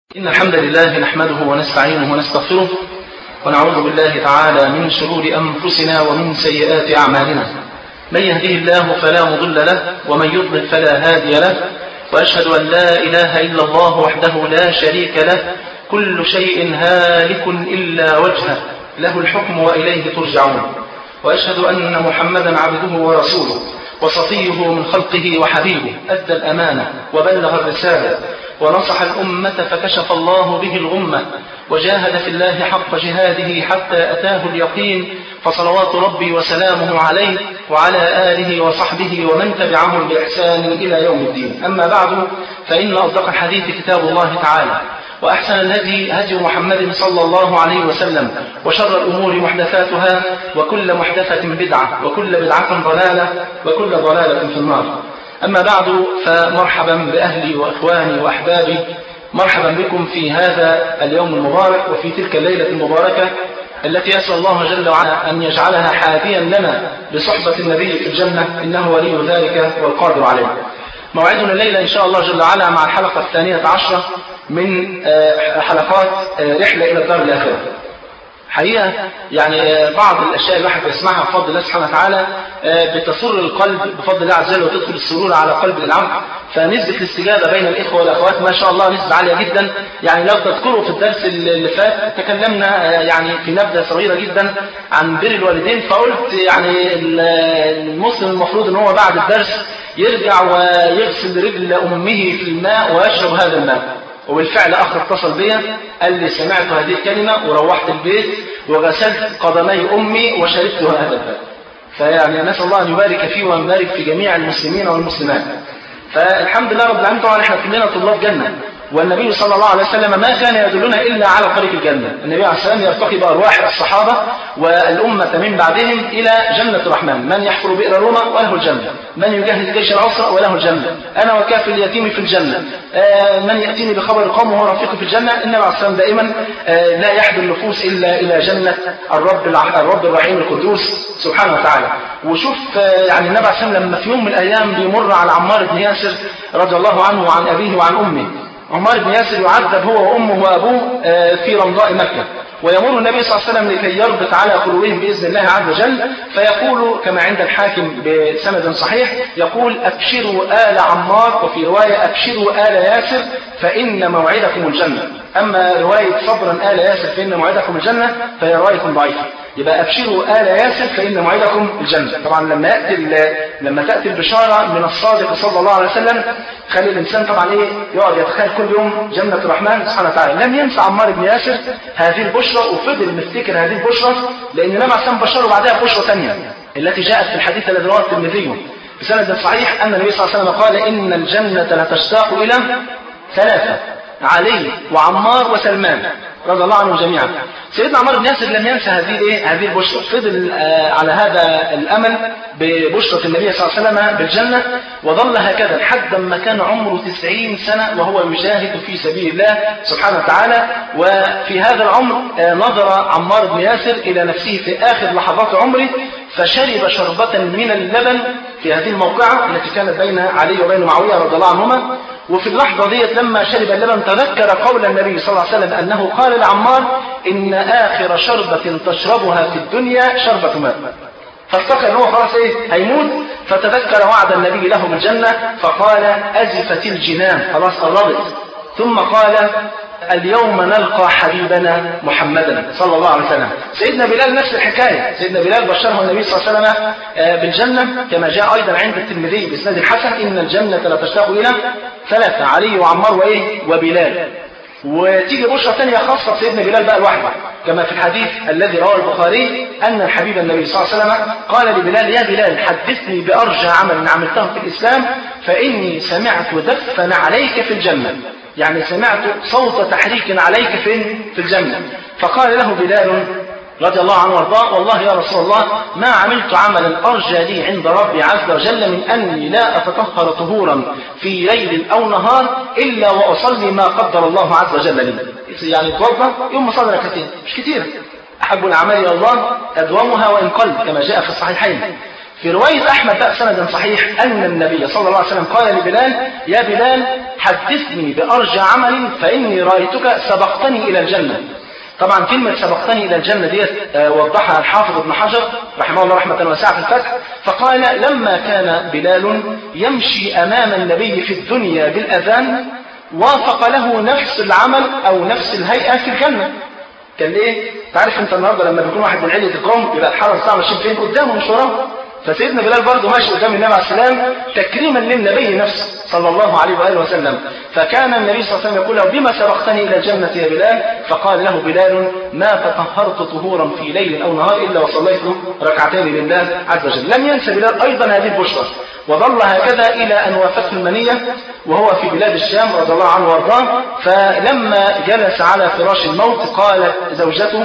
إن الحمد لله نحمده ونستعينه ونستغفره ونعوذ بالله تعالى من شرور أنفسنا ومن سيئات أعمالنا من يهده الله فلا مضل له ومن يضلل فلا هادي له وأشهد أن لا إله إلا الله وحده لا شريك له كل شيء هالك إلا وجهه له الحكم وإليه ترجعون وأشهد أن محمدا عبده ورسوله وصفيه من خلقه وحبيبه أدى الأمانة وبلغ الرسالة ونصح الأمة فكشف الله به الغمة وجاهد في الله حق جهاده حتى أتاه اليقين فصلوات ربي وسلامه عليه وعلى آله وصحبه ومن تبعهم بإحسان إلى يوم الدين أما بعد فإن أصدق الحديث كتاب الله تعالى وأحسن الهدي هدي محمد صلى الله عليه وسلم وشر الأمور محدثاتها وكل محدثة بدعة وكل بدعة ضلالة وكل ضلالة في النار أما بعد فمرحبا بأهلي وإخواني وأحبابي مرحبا بكم في هذا اليوم المبارك وفي تلك الليلة المباركة التي أسأل الله جل وعلا أن يجعلها حافيا لنا بصحبة النبي في الجنة إنه ولي ذلك والقادر عليه موعدنا الليلة إن شاء الله جل وعلا مع الحلقة الثانية عشرة من حلقات رحلة إلى الدار الآخرة حقيقة يعني بعض الأشياء اللي الواحد بيسمعها بفضل الله سبحانه وتعالى بتسر القلب بفضل الله عز وجل وتدخل السرور على قلب العبد فنسبة الاستجابة بين الإخوة والأخوات ما شاء الله نسبة عالية جدا يعني لو تذكروا في الدرس اللي فات تكلمنا يعني في نبذة صغيرة جدا عن بر الوالدين فقلت يعني المسلم المفروض ان هو بعد الدرس يرجع ويغسل رجل أمه في الماء ويشرب هذا الماء وبالفعل أخ اتصل بيا قال لي سمعت هذه الكلمة وروحت البيت وغسلت قدمي أمي وشربت هذا الماء فيعني نسأل الله أن يبارك فيه وأن يبارك في جميع المسلمين والمسلمات فالحمد لله رب العالمين طبعا احنا كلنا طلاب جنة والنبي صلى الله عليه وسلم ما كان يدلنا إلا على طريق الجنة النبي عليه السلام يرتقي بأرواح الصحابة والأمة من بعدهم إلى جنة الرحمن من يحفر بئر روما وله الجنة من يجهز جيش العسرة وله الجنة أنا وكافل اليتيم في الجنة آه من يأتيني بخبر القوم وهو رفيقي في الجنة النبي عليه السلام دائما آه لا يحضر النفوس إلا إلى جنة الرب الرب الرحيم القدوس سبحانه وتعالى وشوف آه يعني النبي عليه السلام لما في يوم من الأيام بيمر على عمار بن ياسر رضي الله عنه وعن أبيه وعن أمه عمار بن ياسر يعذب هو وأمه وأبوه في رمضاء مكة ويمر النبي صلى الله عليه وسلم لكي يربط على قلوبهم بإذن الله عز وجل فيقول كما عند الحاكم بسند صحيح يقول أبشروا آل عمار وفي رواية أبشروا آل ياسر فإن موعدكم الجنة أما رواية صبرا آل ياسر فإن موعدكم الجنة فهي رواية ضعيفة يبقى أبشروا آل ياسر فإن موعدكم الجنة طبعا لما يأتي لما تأتي البشارة من الصادق صلى الله عليه وسلم خلي الإنسان طبعا إيه يقعد يتخيل كل يوم جنة الرحمن سبحانه وتعالى لم ينسى عمار بن ياسر هذه البشرى وفضل مفتكر هذه البشرى لأن النبي عليه السلام بشره بعدها بشرى ثانية التي جاءت في الحديث الذي رواه الترمذي بسند صحيح أن النبي صلى الله عليه وسلم قال إن الجنة لتشتاق إلى ثلاثة علي وعمار وسلمان رضي الله عنهم جميعا سيدنا عمار بن ياسر لم ينسى هذه ايه هذه البشرى فضل آه على هذا الامل ببشرى النبي صلى الله عليه وسلم بالجنه وظل هكذا لحد ما كان عمره 90 سنه وهو يجاهد في سبيل الله سبحانه وتعالى وفي هذا العمر آه نظر عمار بن ياسر الى نفسه في اخر لحظات عمره فشرب شربة من اللبن في هذه الموقعة التي كانت بين علي وبين معاوية رضي الله عنهما وفي اللحظة ديت لما شرب اللبن تذكر قول النبي صلى الله عليه وسلم أنه قال لعمار إن آخر شربة تشربها في الدنيا شربة ماء فافتكر ان هو خلاص ايه هيموت فتذكر وعد النبي له بالجنة فقال أزفت الجنان خلاص قربت ثم قال اليوم نلقى حبيبنا محمدا صلى الله عليه وسلم سيدنا بلال نفس الحكاية سيدنا بلال بشره النبي صلى الله عليه وسلم بالجنة كما جاء أيضا عند الترمذي بإسناد الحسن إن الجنة لتشتاق إلى ثلاثة علي وعمار وإيه وبلال وتيجي بشرى ثانية خاصة بسيدنا بلال بقى لوحده كما في الحديث الذي رواه البخاري أن الحبيب النبي صلى الله عليه وسلم قال لبلال يا بلال حدثني بأرجى عمل عملته في الإسلام فإني سمعت دفا عليك في الجنة يعني سمعت صوت تحريك عليك في في الجنة فقال له بلال رضي الله عنه وارضاه والله يا رسول الله ما عملت عملا أرجى لي عند ربي عز وجل من أني لا أتطهر طهورا في ليل أو نهار إلا وأصلي ما قدر الله عز وجل لي يعني اتوضى يوم صلي ركعتين مش كتير أحب الأعمال إلى الله أدومها وإن قل كما جاء في الصحيحين في رواية أحمد بقى سند صحيح أن النبي صلى الله عليه وسلم قال لبلال يا بلال حدثني بأرجى عمل فإني رأيتك سبقتني إلى الجنة طبعا كلمة سبقتني إلى الجنة ديت وضحها الحافظ ابن حجر رحمه الله رحمة واسعة في الفتح فقال لما كان بلال يمشي أمام النبي في الدنيا بالأذان وافق له نفس العمل أو نفس الهيئة في الجنة كان ايه؟ تعرف انت النهارده لما بيكون واحد من علية القوم يبقى الحرم الساعة ماشيين فين؟ قدامه مش وراه فسيدنا بلال برضه ماشي قدام النبي عليه السلام تكريما للنبي نفسه صلى الله عليه واله وسلم فكان النبي صلى الله عليه وسلم يقول له بما سبقتني الى الجنه يا بلال فقال له بلال ما تطهرت طهورا في ليل او نهار الا وصليت ركعتين لله عز وجل لم ينسى بلال ايضا هذه البشرى وظل هكذا الى ان وافته المنيه وهو في بلاد الشام رضي الله عنه وارضاه فلما جلس على فراش الموت قالت زوجته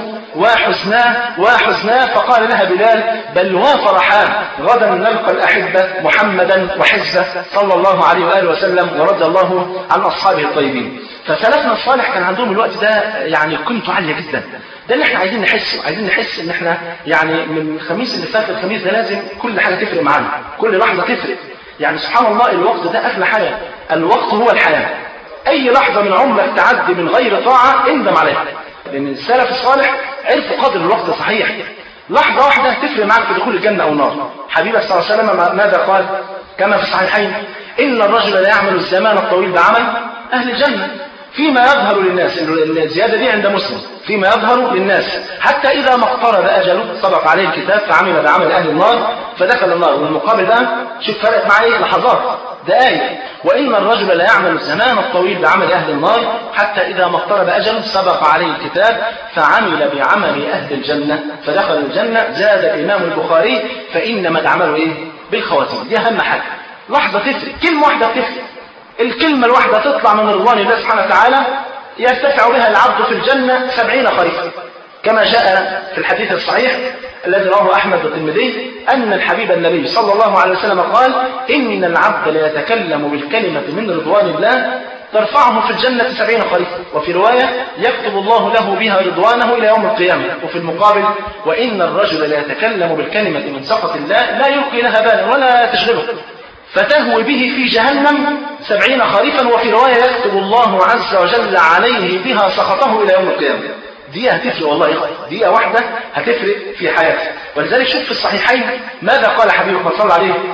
وحزناه وحزناه فقال لها بلال بل وفرحاه غدا نلقى الأحبة محمدا وحزبه صلى الله عليه وآله وسلم ورضي الله عن أصحابه الطيبين فسلفنا الصالح كان عندهم الوقت ده يعني قيمته عالية جدا ده اللي احنا عايزين نحسه عايزين نحس ان احنا يعني من الخميس اللي فات الخميس ده لازم كل حاجة تفرق معانا كل لحظة تفرق يعني سبحان الله الوقت ده أغلى حاجة الوقت هو الحياة أي لحظة من عمرك تعدي من غير طاعة اندم عليها لأن السلف الصالح عرفوا قدر الوقت صحيح لحظة واحدة تفرق معك في دخول الجنة أو النار حبيبك صلى الله عليه وسلم ماذا قال كما في الصحيحين إن الرجل لا يعمل الزمان الطويل بعمل أهل الجنة فيما يظهر للناس الزيادة دي عند مسلم فيما يظهر للناس حتى إذا ما اقترب أجله سبق عليه الكتاب فعمل بعمل أهل النار فدخل النار والمقابل ده شوف فرقت معاه ايه لحظات دقايق وإن الرجل لا يعمل الزمان الطويل بعمل أهل النار حتى إذا ما اقترب أجله سبق عليه الكتاب فعمل بعمل أهل الجنة فدخل الجنة زاد الإمام البخاري فإنما العمل إيه؟ بالخواتيم دي أهم حاجة لحظة تفرق كلمة واحدة تفرق الكلمة الواحدة تطلع من رضوان الله سبحانه وتعالى يرتفع بها العبد في الجنة سبعين خريفا كما جاء في الحديث الصحيح الذي رواه أحمد والترمذي أن الحبيب النبي صلى الله عليه وسلم قال إن العبد ليتكلم بالكلمة من رضوان الله ترفعه في الجنة سبعين خريفا وفي رواية يكتب الله له بها رضوانه إلى يوم القيامة وفي المقابل وإن الرجل لا يتكلم بالكلمة من سخط الله لا يلقي لها بالا ولا تشغله فتهوي به في جهنم سبعين خريفا وفي رواية يكتب الله عز وجل عليه بها سخطه إلى يوم القيامة دقيقة هتفرق والله يا دقيقة واحدة هتفرق في حياتك ولذلك شوف في الصحيحين ماذا قال حبيبك صلى الله عليه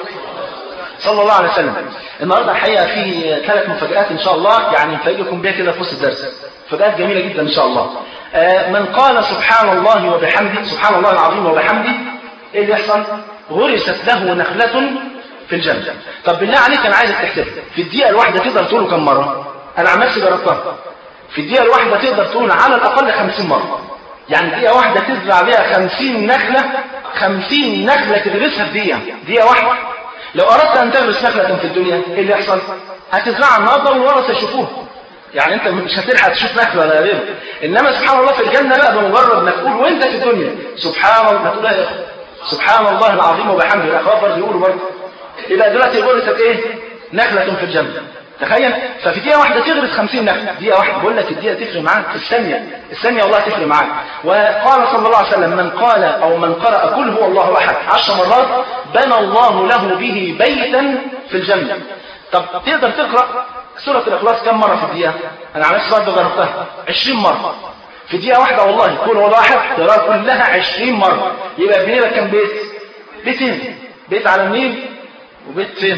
صلى الله عليه وسلم النهارده الحقيقة في ثلاث مفاجآت إن شاء الله يعني نفاجئكم بها كده في وسط الدرس مفاجآت جميلة جدا إن شاء الله آه من قال سبحان الله وبحمده سبحان الله العظيم وبحمده إيه اللي يحصل؟ غرست له نخلة في الجنة طب بالله عليك أنا عايزك تحسب في الدقيقة الواحدة تقدر تقوله كم مرة أنا عن نفسي جربتها في الدقيقة الواحدة تقدر تقول على الأقل 50 مرة يعني دقيقة واحدة تزرع بيها 50 نخلة 50 نخلة تدرسها في دقيقة دقيقة واحدة لو أردت أن تغرس نخلة في الدنيا إيه اللي يحصل؟ هتزرعها النهارده والورثة يشوفوها يعني انت مش هتلحق تشوف نخله ولا غيره انما سبحان الله في الجنه بقى بمجرد ما تقول وانت في الدنيا سبحان الله ما تقول يا سبحان الله العظيم وبحمده الاخوات برضه يقولوا برضه يبقى دلوقتي غرست ايه؟ نخلة في الجنة تخيل ففي دقيقة واحدة تغرس 50 نخلة دقيقة واحدة بقول لك الدقيقة تفرق معاك في الثانية الثانية والله تفرق معاك وقال صلى الله عليه وسلم من قال أو من قرأ كل هو الله أحد عشر مرات بنى الله له به بيتا في الجنة طب تقدر تقرأ سورة الإخلاص كم مرة في الدقيقة؟ أنا عملت سؤال ده جربتها 20 مرة في دقيقة واحدة والله كل هو الله أحد تقراها كلها 20 مرة يبقى بيني لك كم بيت؟ بيتين بيت على النيل وبيت فين؟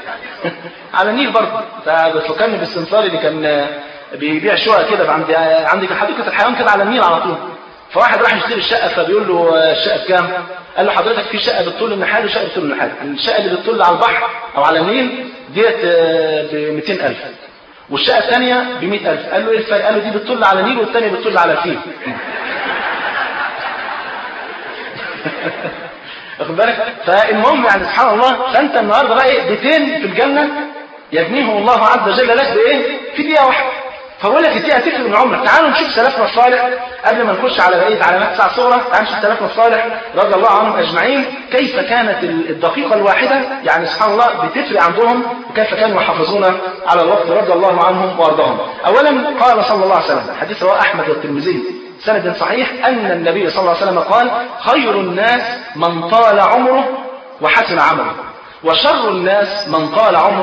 على النيل برضه ده فكرني بالسمسار اللي كان بيبيع شقق كده عند عند حديقه الحيوان كده على النيل على طول فواحد راح يشتري الشقه فبيقول له الشقه بكام؟ قال له حضرتك في شقه بالطول النحال وشقه بالطول النحال الشقه اللي بالطول على البحر او على النيل ديت ب 200000 والشقه الثانيه ب 100000 قال له ايه الفرق؟ قال له دي بالطول على النيل والثانيه بالطول على الفيل واخد بالك فالمهم يعني سبحان الله فانت النهارده بقى ايه بيتين في الجنه يبنيهم الله عز وجل لك بايه؟ في دقيقه واحده فبقول لك الدقيقه تفرق من عمرك تعالوا نشوف سلفنا الصالح قبل ما نخش على بقيه علامات الساعه الصغرى تعالوا نشوف سلفنا الصالح رضي الله عنهم اجمعين كيف كانت الدقيقه الواحده يعني سبحان الله بتفرق عندهم وكيف كانوا يحافظون على الوقت رضي الله عنهم وارضاهم اولا قال صلى الله عليه وسلم حديث رواه احمد والترمذي سند صحيح أن النبي صلى الله عليه وسلم قال خير الناس من طال عمره وحسن عمله وشر الناس من طال عمره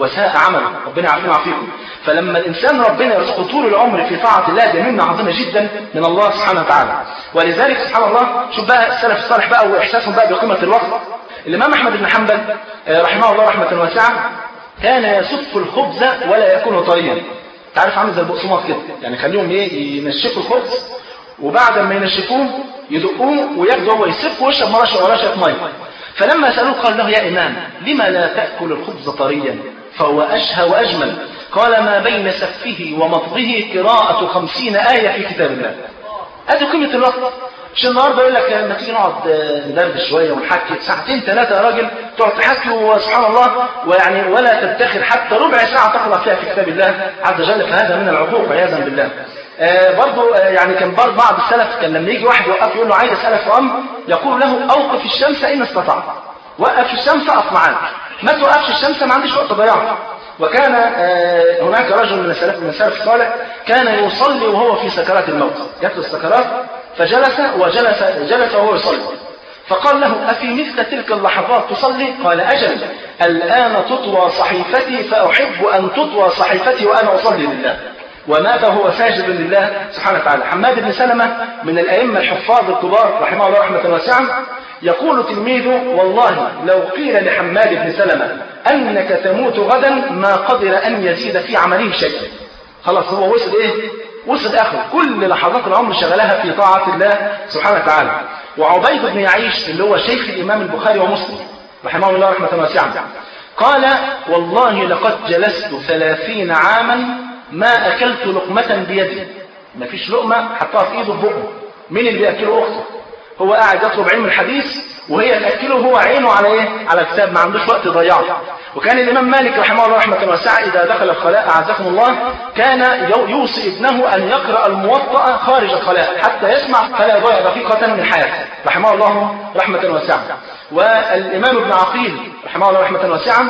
وساء عمله ربنا يعافينا ويعافيكم فلما الإنسان ربنا يرزقه طول العمر في طاعة الله دي منة عظيمة جدا من الله سبحانه وتعالى ولذلك سبحان الله شوف بقى السلف الصالح بقى وإحساسهم بقى بقيمة الوقت الإمام أحمد بن حنبل رحمه الله رحمة واسعة كان يسف الخبز ولا يكون طريا تعرف عامل زي البقسماط كده يعني خليهم ايه ينشفوا الخبز وبعد ما ينشفوه يدقوه وياخدوا هو يسف ويشرب مرشه ورشه ميه فلما سألوه قال له يا إمام لما لا تأكل الخبز طريا فهو أشهى وأجمل قال ما بين سفه ومضغه قراءة خمسين آية في كتاب الله ادي قيمة الوقت مش النهارده يقول لك لما تيجي نقعد ندردش شويه ونحكي ساعتين ثلاثه يا راجل تقعد تحكي وسبحان الله ويعني ولا تدخر حتى ربع ساعه تقرا فيها في كتاب الله عز وجل فهذا من العقوق عياذا بالله. آه برضه آه يعني كان برضه بعض السلف كان لما يجي واحد يوقف يقول له عايز اسالك في امر يقول له اوقف الشمس ان استطعت. وقف الشمس اقف معاك. ما توقفش الشمس ما عنديش وقت ضياع. وكان آه هناك رجل من السلف من السلف الصالح كان يصلي وهو في سكرات الموت جات له السكرات فجلس وجلس جلس وهو يصلي فقال له أفي مثل تلك اللحظات تصلي قال أجل الآن تطوى صحيفتي فأحب أن تطوى صحيفتي وأنا أصلي لله ومات وهو ساجد لله سبحانه وتعالى حماد بن سلمة من الأئمة الحفاظ الكبار رحمه الله رحمة واسعة يقول تلميذه والله لو قيل لحماد بن سلمة أنك تموت غدا ما قدر أن يزيد في عمله شيئا خلاص هو وصل إيه وصل آخر كل لحظات العمر شغلها في طاعة الله سبحانه وتعالى وعبيد بن يعيش اللي هو شيخ الإمام البخاري ومسلم رحمه الله رحمة واسعة قال والله لقد جلست ثلاثين عاما ما أكلت لقمة بيدي ما فيش لقمة حطها في إيده بقه مين اللي بيأكله أخته هو قاعد يطلب علم الحديث وهي تأكله هو عينه على إيه؟ على الكتاب ما عندوش وقت يضيعه وكان الإمام مالك رحمه الله رحمة واسعة إذا دخل الخلاء أعزكم الله كان يوصي ابنه أن يقرأ الموطأ خارج الخلاء حتى يسمع فلا يضيع دقيقة من حياته رحمه الله رحمة واسعة والإمام ابن عقيل رحمه الله رحمة واسعة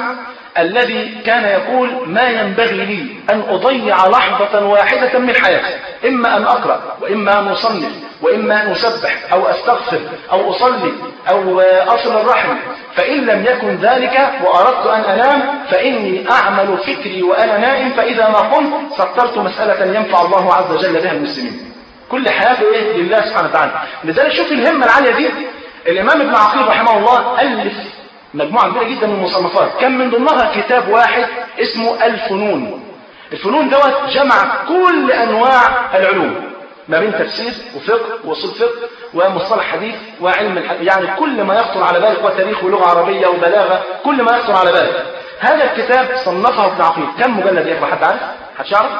الذي كان يقول ما ينبغي لي أن أضيع لحظة واحدة من حياتي إما أن أقرأ وإما أن أصلي وإما أن أسبح أو أستغفر أو أصلي أو أصل الرحم فإن لم يكن ذلك وأردت أن أنام فإني أعمل فكري وأنا نائم فإذا ما قمت سطرت مسألة ينفع الله عز وجل بها المسلمين كل حياته إيه لله سبحانه وتعالى لذلك شوف الهمة العالية دي الإمام ابن عقيل رحمه الله ألف مجموعة كبيرة جدا من المصنفات كان من ضمنها كتاب واحد اسمه الفنون الفنون دوت جمع كل أنواع العلوم ما بين تفسير وفقه وأصول فقه ومصطلح حديث وعلم الحديث يعني كل ما يخطر على بالك وتاريخ ولغة عربية وبلاغة كل ما يخطر على بالك هذا الكتاب صنفه ابن عقيل كم مجلد يا اخوان حد عارف؟ حد يعرف؟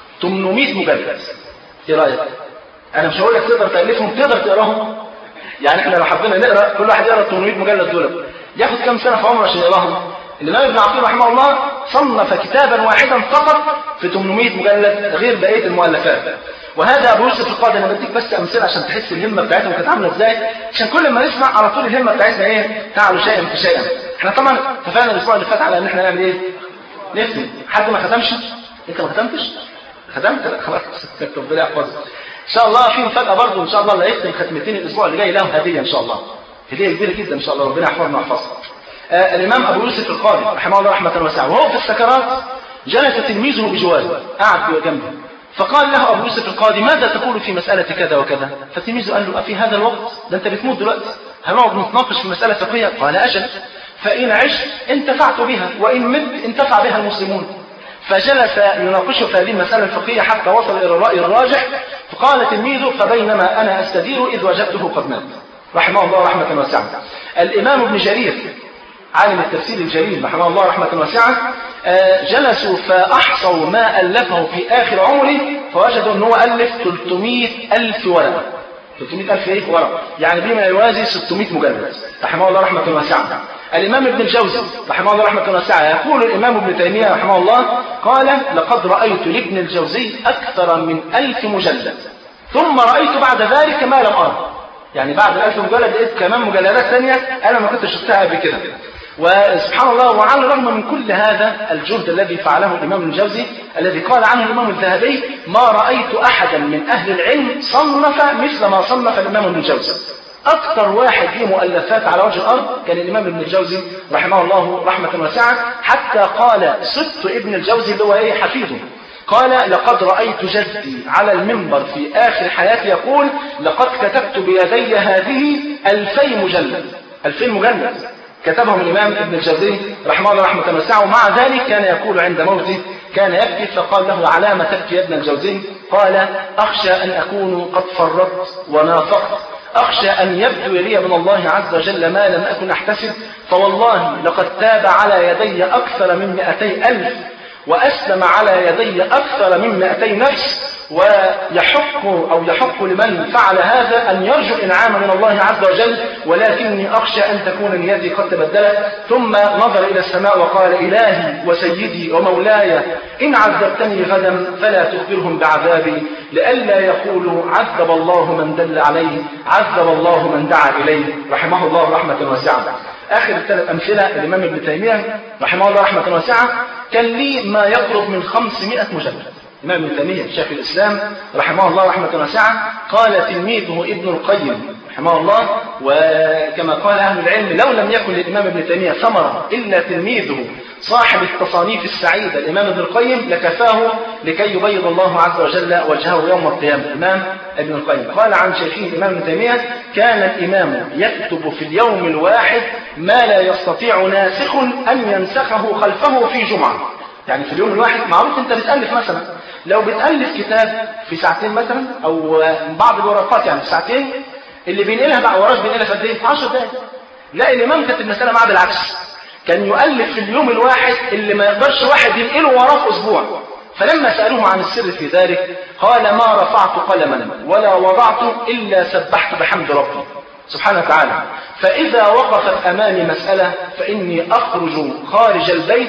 800 مجلد ايه رايك؟ انا مش هقول لك تقدر تالفهم تقدر تقراهم يعني احنا لو حبينا نقرا كل واحد يقرا 800 مجلد دول ياخد كم سنه في عمره عشان يقراهم الإمام ابن عقيل رحمه الله صنف كتابا واحدا فقط في 800 مجلد غير بقية المؤلفات وهذا أبو يوسف القاضي أنا بديك بس أمثلة عشان تحس الهمة بتاعتهم كانت عاملة إزاي عشان كل ما نسمع على طول الهمة بتاعتنا إيه تعالوا شيئا فشيئا احنا طبعا اتفقنا الأسبوع اللي فات على إن احنا نعمل إيه نختم حد ما ختمش أنت ما ختمتش ختمت لا خلاص ربنا يحفظك ان شاء الله في مفاجاه برضه ان شاء الله اللي هيختم ختمتين الاسبوع اللي جاي له هديه ان شاء الله هديه كبيره جدا ان شاء الله ربنا يحفظنا ويحفظنا آه الامام ابو يوسف القاضي رحمه الله رحمه واسعه وهو في السكرات جلس تلميذه بجواره قعد جنبه فقال له ابو يوسف القاضي ماذا تقول في مساله كذا وكذا فتلميذه قال له افي هذا الوقت ده انت بتموت دلوقتي هنقعد نتناقش في مساله فقهيه قال اجل فان عشت انتفعت بها وان مت انتفع بها المسلمون فجلس يناقشه في هذه المسألة الفقهية حتى وصل إلى الرأي الراجح فقال تلميذه فبينما أنا أستدير إذ وجدته قد مات رحمه الله رحمة واسعة الإمام ابن جرير عالم التفسير الجليل رحمه الله رحمة واسعة جلسوا فأحصوا ما ألفه في آخر عمره فوجدوا أنه ألف 300 ألف ورقة 300 ألف إيه ورقة يعني بما يوازي 600 مجلد رحمه الله رحمة واسعة الإمام ابن الجوزي رحمه الله رحمة واسعة يقول الإمام ابن تيمية رحمه الله قال لقد رأيت لابن الجوزي أكثر من ألف مجلد ثم رأيت بعد ذلك ما لم أرى يعني بعد الألف مجلد لقيت كمان مجلدات ثانية أنا ما كنت شفتها قبل كده وسبحان الله وعلى الرغم من كل هذا الجهد الذي فعله الإمام ابن الجوزي الذي قال عنه الإمام الذهبي ما رأيت أحدا من أهل العلم صنف مثل ما صنف الإمام ابن الجوزي أكثر واحد ليه مؤلفات على وجه الأرض كان الإمام ابن الجوزي رحمه الله رحمة واسعة حتى قال ست ابن الجوزي اللي هو إيه حفيده قال لقد رأيت جدي على المنبر في آخر حياتي يقول لقد كتبت بيدي هذه ألفي مجلد ألفين مجلد كتبهم الإمام ابن الجوزي رحمه الله رحمة واسعة ومع ذلك كان يقول عند موته كان يبكي فقال له على ما تبكي يا ابن الجوزي قال أخشى أن أكون قد فرطت ونافقت أخشى أن يبدو لي من الله عز وجل ما لم أكن أحتسب فوالله لقد تاب على يدي أكثر من مئتي ألف وأسلم على يدي أكثر من مئتي نفس ويحق أو يحق لمن فعل هذا أن يرجو إنعاما من الله عز وجل ولكني أخشى أن تكون نيتي قد تبدلت ثم نظر إلى السماء وقال إلهي وسيدي ومولاي إن عذبتني غدا فلا تخبرهم بعذابي لئلا يقولوا عذب الله من دل عليه عذب الله من دعا إليه رحمه الله رحمة واسعة آخر ثلاث أمثلة الإمام ابن تيمية رحمه الله رحمة واسعة كان لي ما يقرب من 500 مجلد الإمام ابن تيمية شيخ الإسلام رحمه الله رحمة واسعة قال تلميذه ابن القيم رحمه الله وكما قال أهل العلم لو لم يكن للإمام ابن تيمية ثمرة إلا تلميذه صاحب التصانيف السعيدة الإمام ابن القيم لكفاه لكي يبيض الله عز وجل وجهه يوم القيامة الإمام ابن القيم قال عن شيخه الإمام ابن تيمية كان الإمام يكتب في اليوم الواحد ما لا يستطيع ناسخ أن ينسخه خلفه في جمعة يعني في اليوم الواحد معروف أنت بتألف مثلا لو بتألف كتاب في ساعتين مثلا أو بعض الورقات يعني في ساعتين اللي بينقلها بقى وراك بينقلها في قد ايه؟ 10 دقايق لا الإمام كانت المسألة معاه بالعكس كان يؤلف في اليوم الواحد اللي ما يقدرش واحد ينقله وراه في أسبوع فلما سألوه عن السر في ذلك قال ما رفعت قلما ولا وضعت إلا سبحت بحمد ربي سبحانه وتعالى فإذا وقفت أمامي مسألة فإني أخرج خارج البيت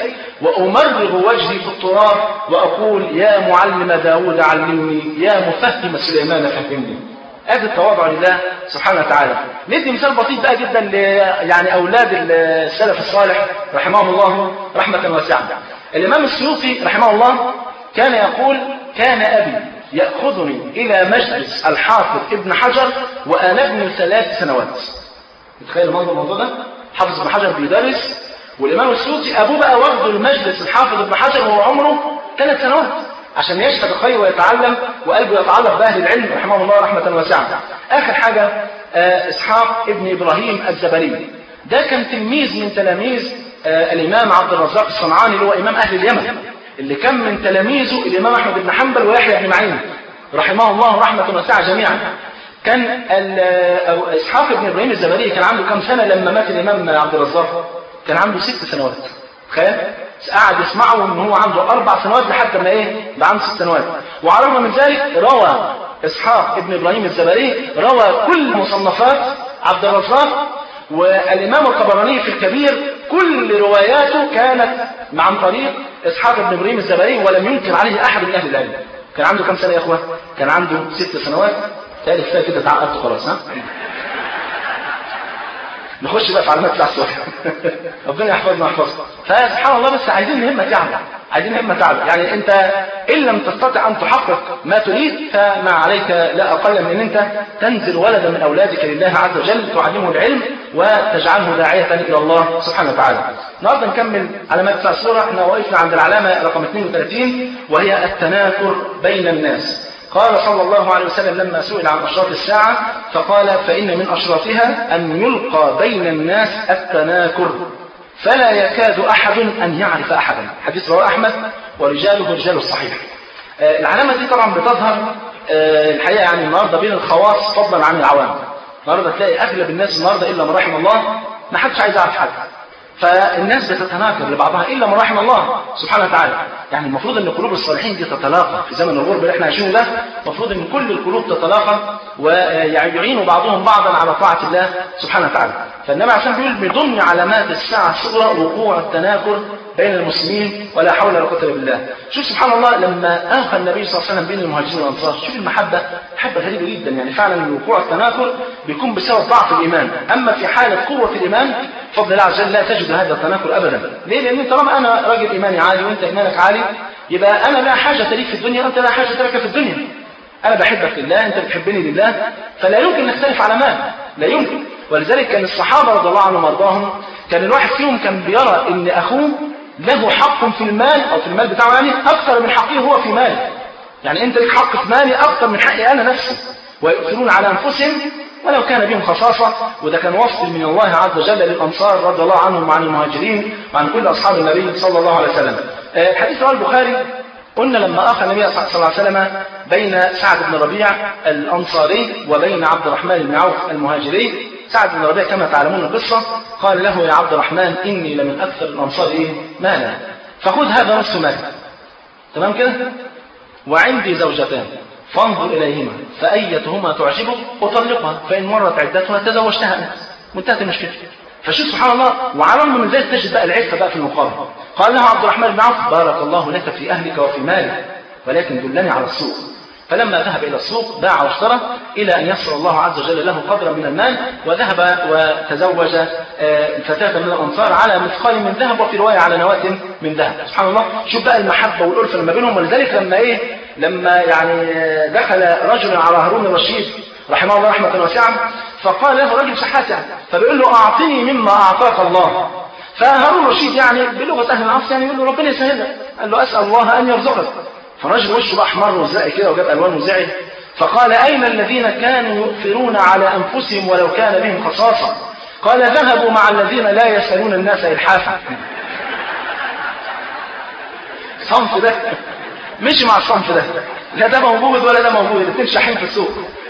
وأمرغ وجهي في التراب وأقول يا معلم داود علمني يا مفهم سليمان فهمني ادي التواضع لله سبحانه وتعالى ندي مثال بسيط بقى جدا ل يعني اولاد السلف الصالح رحمهم الله رحمه واسعه الامام السيوطي رحمه الله كان يقول كان ابي ياخذني الى مجلس الحافظ ابن حجر وانا ابن ثلاث سنوات تخيل الموضوع الموضوع ده حافظ ابن حجر بيدرس والامام السيوطي ابوه بقى واخده المجلس الحافظ ابن حجر وهو عمره ثلاث سنوات عشان يشهد الخير ويتعلم وقلبه يتعلق بأهل العلم رحمه الله رحمة واسعة آخر حاجة آه إسحاق ابن إبراهيم الزبري ده كان تلميذ من تلاميذ آه الإمام عبد الرزاق الصنعاني اللي هو إمام أهل اليمن اللي كان من تلاميذه الإمام أحمد بن حنبل ويحيى بن معين رحمه الله رحمة واسعة جميعا كان أو إسحاق ابن إبراهيم الزبري كان عنده كم سنة لما مات الإمام عبد الرزاق كان عنده ست سنوات تخيل قعد يسمعه ان هو عنده اربع سنوات لحد ما ايه بقى عنده ست سنوات وعلى الرغم من ذلك روى اسحاق ابن ابراهيم الزبري روى كل مصنفات عبد الرزاق والامام الطبراني في الكبير كل رواياته كانت عن طريق اسحاق ابن ابراهيم الزبري ولم ينكر عليه احد من اهل العلم كان عنده كم سنه يا اخوه كان عنده ست سنوات تالي كفايه كده اتعقدت خلاص ها نخش بقى في علامات بتاع السؤال ربنا يحفظنا ويحفظنا فسبحان الله بس عايزين همة تعلى عايزين همة تعلى يعني انت ان لم تستطع ان تحقق ما تريد فما عليك لا اقل من ان انت تنزل ولدا من اولادك لله عز وجل تعلمه العلم وتجعله داعية الى الله سبحانه وتعالى النهارده نكمل علامات بتاع السورة احنا وقفنا عند العلامة رقم 32 وهي التناكر بين الناس قال صلى الله عليه وسلم لما سئل عن أشراط الساعة فقال فإن من أشراطها أن يلقى بين الناس التناكر فلا يكاد أحد أن يعرف أحدا حديث رواه أحمد ورجاله رجال الصحيح آه العلامة دي طبعا بتظهر آه الحقيقة يعني النهاردة بين الخواص فضلا عن العوام النهاردة تلاقي أغلب الناس النهاردة إلا من رحم الله ما حدش عايز يعرف حد فالناس بتتناكر لبعضها الا من رحم الله سبحانه وتعالى يعني المفروض ان قلوب الصالحين دي تتلاقى في زمن الغربه اللي احنا عايشينه ده المفروض ان كل القلوب تتلاقى ويعينوا بعضهم بعضا على طاعه الله سبحانه وتعالى فالنبي عشان بيقول من ضمن علامات الساعه الصغرى وقوع التناكر بين المسلمين ولا حول ولا قوه الا بالله شوف سبحان الله لما اخى النبي صلى الله عليه وسلم بين المهاجرين والانصار شوف المحبه محبه غريبه جدا يعني فعلا وقوع التناكر بيكون بسبب ضعف الايمان اما في حاله قوه الايمان بفضل الله عز وجل لا تجد هذا التناكر ابدا ليه لان طالما انا راجل ايماني عالي وانت ايمانك عالي يبقى انا لا حاجه لي في الدنيا وانت لا حاجه لك في الدنيا انا بحبك لله انت بتحبني لله فلا يمكن نختلف على مال لا يمكن ولذلك كان الصحابة رضي الله عنهم وارضاهم كان الواحد فيهم كان بيرى ان اخوه له حق في المال او في المال بتاعه يعني اكثر من حقه هو في ماله يعني انت لك حق في مالي اكثر من حقي انا نفسي ويؤثرون على انفسهم ولو كان بهم خصاصة وده كان وصف من الله عز وجل للأنصار رضي الله عنهم وعن المهاجرين وعن كل أصحاب النبي صلى الله عليه وسلم حديث رواه البخاري قلنا لما أخى النبي صلى الله عليه وسلم بين سعد بن ربيع الأنصاري وبين عبد الرحمن بن عوف المهاجري سعد بن ربيع كما تعلمون القصة قال له يا عبد الرحمن إني لمن أكثر الأنصار إيه مالا فخذ هذا نصف مال تمام كده وعندي زوجتان فانظر إليهما فأيتهما تعجبك أطلقها فإن مرت عدتها تزوجتها أنت منتهت المشكلة فشوف سبحان الله وعلى الرغم من ذلك تجد بقى العفة بقى في المقابل قال له عبد الرحمن بن عوف بارك الله لك في أهلك وفي مالك ولكن دلني على السوق فلما ذهب إلى السوق باع واشترى إلى أن يسر الله عز وجل له قدرا من المال وذهب وتزوج فتاة من الأنصار على مثقال من ذهب وفي رواية على نواة من ذهب سبحان الله شوف بقى المحبة والألفة لما بينهم ولذلك لما إيه لما يعني دخل رجل على هارون الرشيد رحمه الله رحمة واسعة فقال له رجل شحات يعني فبيقول له أعطني مما أعطاك الله فهارون الرشيد يعني بلغة أهل العصر يعني يقول له ربنا يسهلك قال له أسأل الله أن يرزقك فالراجل وشه بقى احمر وزعي كده وجاب الوان وزعي فقال اين الذين كانوا يؤثرون على انفسهم ولو كان بهم خصاصه قال ذهبوا مع الذين لا يسالون الناس الحافا صنف ده مشي مع الصنف ده لا ده موجود ولا ده موجود الاثنين شاحين في السوق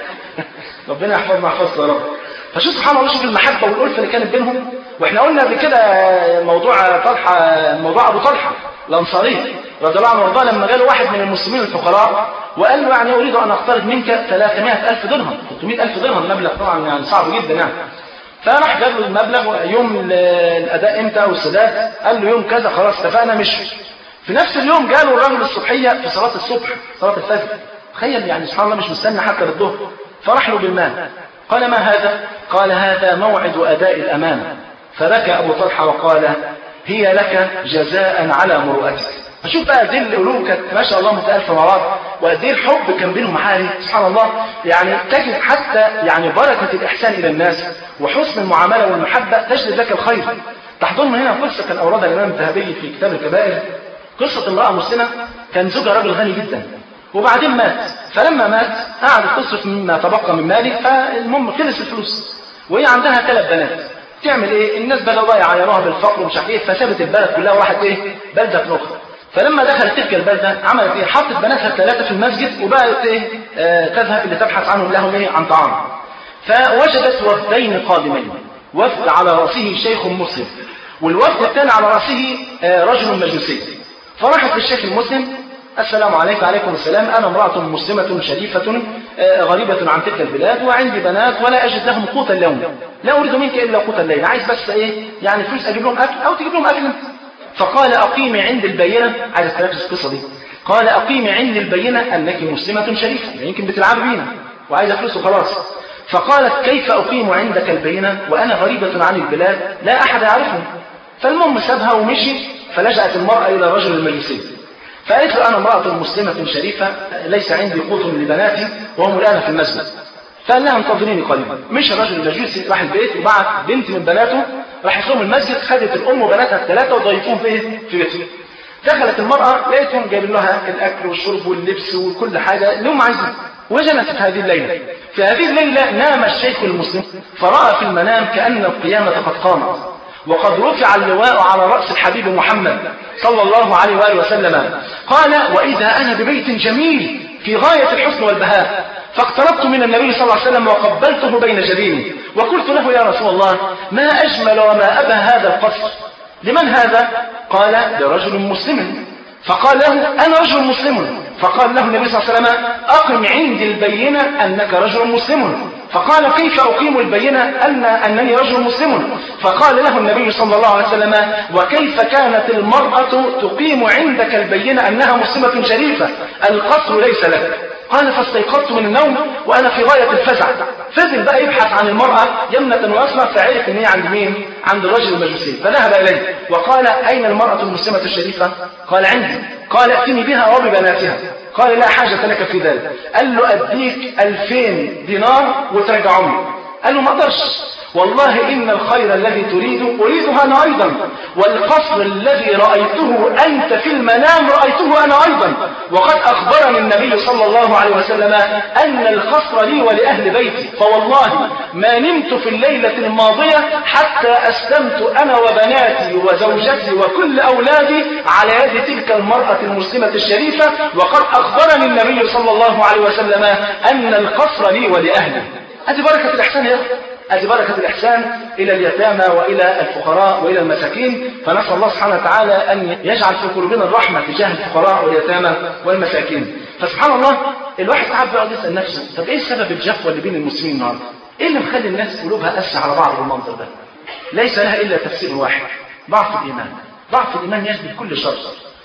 ربنا يحفظنا يحفظنا يا رب فشوف سبحان الله شوف المحبه والالفه اللي كانت بينهم واحنا قلنا قبل كده موضوع طلحه موضوع ابو طلحه الانصاري رضي الله عنه وارضاه لما جاله واحد من المسلمين الفقراء وقال له يعني اريد ان اقترض منك 300 الف درهم 300 الف درهم مبلغ طبعا يعني صعب جدا يعني فراح جاب له المبلغ يوم الاداء امتى والسداد قال له يوم كذا خلاص اتفقنا مش في نفس اليوم جاله الرجل الصبحيه في صلاه الصبح صلاه الفجر تخيل يعني سبحان الله مش مستني حتى للظهر فراح له بالمال قال ما هذا قال هذا موعد اداء الامانه فبكى ابو طلحه وقال هي لك جزاء على مروءتك فشوف بقى دي القلوب كانت ما شاء الله متألفة مع بعض وقد ايه الحب كان بينهم عالي سبحان الله يعني تجد حتى يعني بركة الإحسان إلى الناس وحسن المعاملة والمحبة تجد ذاك الخير تحضرنا هنا قصة كان أوردها الإمام الذهبي في كتاب الكبائر قصة امرأة مسلمة كان زوجها راجل غني جدا وبعدين مات فلما مات قعدت تصرف مما تبقى من ماله فالمهم خلص الفلوس وهي عندها ثلاث بنات تعمل ايه الناس بدأوا بقى يعايروها بالفقر ومش عارف ايه فسابت البلد كلها وراحت ايه بلدة أخرى فلما دخلت تلك البلدة عملت ايه حطت بناتها الثلاثة في المسجد وبقت ايه آه تذهب لتبحث عنهم لهم ايه عن طعام فوجدت وفدين قادمين وفد على رأسه شيخ مسلم والوفد الثاني على رأسه آه رجل مجوسي فراحت للشيخ المسلم السلام عليكم وعليكم السلام أنا امرأة مسلمة شريفة آه غريبة عن تلك البلاد وعندي بنات ولا أجد لهم قوت اليوم لا أريد منك إلا قوت الليل عايز بس إيه يعني فلوس أجيب لهم أكل أو تجيب لهم أكل فقال أقيمي عند البينة عايز تركز القصة دي قال أقيمي عند البينة أنك مسلمة شريفة يعني يمكن بتلعب بينا وعايزة فلوس وخلاص فقالت كيف أقيم عندك البينة وأنا غريبة عن البلاد لا أحد يعرفني فالمهم سابها ومشي فلجأت المرأة إلى رجل المجلسي فقالت له أنا امرأة مسلمة شريفة ليس عندي قوت لبناتي وهم الآن في المسجد فقال لها انتظريني قليلا مش الرجل المجوسي راح البيت وبعت بنت من بناته راح لهم المسجد خدت الام وبناتها الثلاثه وضيفوهم في في بيتهم دخلت المراه لقيتهم جايبين لها الاكل والشرب واللبس وكل حاجه اللي هم عايزين وجلست هذه الليله في هذه الليله نام الشيخ المسلم فراى في المنام كان القيامه قد قامت وقد رفع اللواء على رأس الحبيب محمد صلى الله عليه وآله وسلم قال وإذا أنا ببيت جميل في غاية الحسن والبهاء فاقتربت من النبي صلى الله عليه وسلم وقبلته بين جبيني وقلت له يا رسول الله ما أجمل وما أبى هذا القصر لمن هذا؟ قال لرجل مسلم فقال له أنا رجل مسلم فقال له النبي صلى الله عليه وسلم أقم عندي البينة أنك رجل مسلم فقال كيف أقيم البينة أن أنني رجل مسلم فقال له النبي صلى الله عليه وسلم وكيف كانت المرأة تقيم عندك البينة أنها مسلمة شريفة القصر ليس لك قال فاستيقظت من النوم وأنا في غاية الفزع فضل بقى يبحث عن المرأة يمنة ويسرى فعرف ان هي عند مين؟ عند الرجل المجوسي فذهب إليه وقال أين المرأة المسلمة الشريفة؟ قال عندي قال ائتني بها وببناتها قال لا حاجة لك في ذلك قال له أديك ألفين دينار وترجعهم قال له ما اقدرش والله إن الخير الذي تريد أريده أنا أيضا والقصر الذي رأيته أنت في المنام رأيته أنا أيضا وقد أخبرني النبي صلى الله عليه وسلم أن القصر لي ولأهل بيتي فوالله ما نمت في الليلة الماضية حتى أسلمت أنا وبناتي وزوجتي وكل أولادي على يد تلك المرأة المسلمة الشريفة وقد أخبرني النبي صلى الله عليه وسلم أن القصر لي ولأهلي هذه بركة الإحسان يا هذه بركة الإحسان إلى اليتامى وإلى الفقراء وإلى المساكين فنسأل الله سبحانه وتعالى أن يجعل في قلوبنا الرحمة تجاه الفقراء واليتامى والمساكين فسبحان الله الواحد ساعات بيقعد يسأل نفسه طب إيه سبب الجفوة اللي بين المسلمين النهارده؟ إيه اللي مخلي الناس قلوبها قاسية على بعض بالمنظر ده؟ ليس لها إلا تفسير واحد ضعف الإيمان ضعف الإيمان يجلب كل شر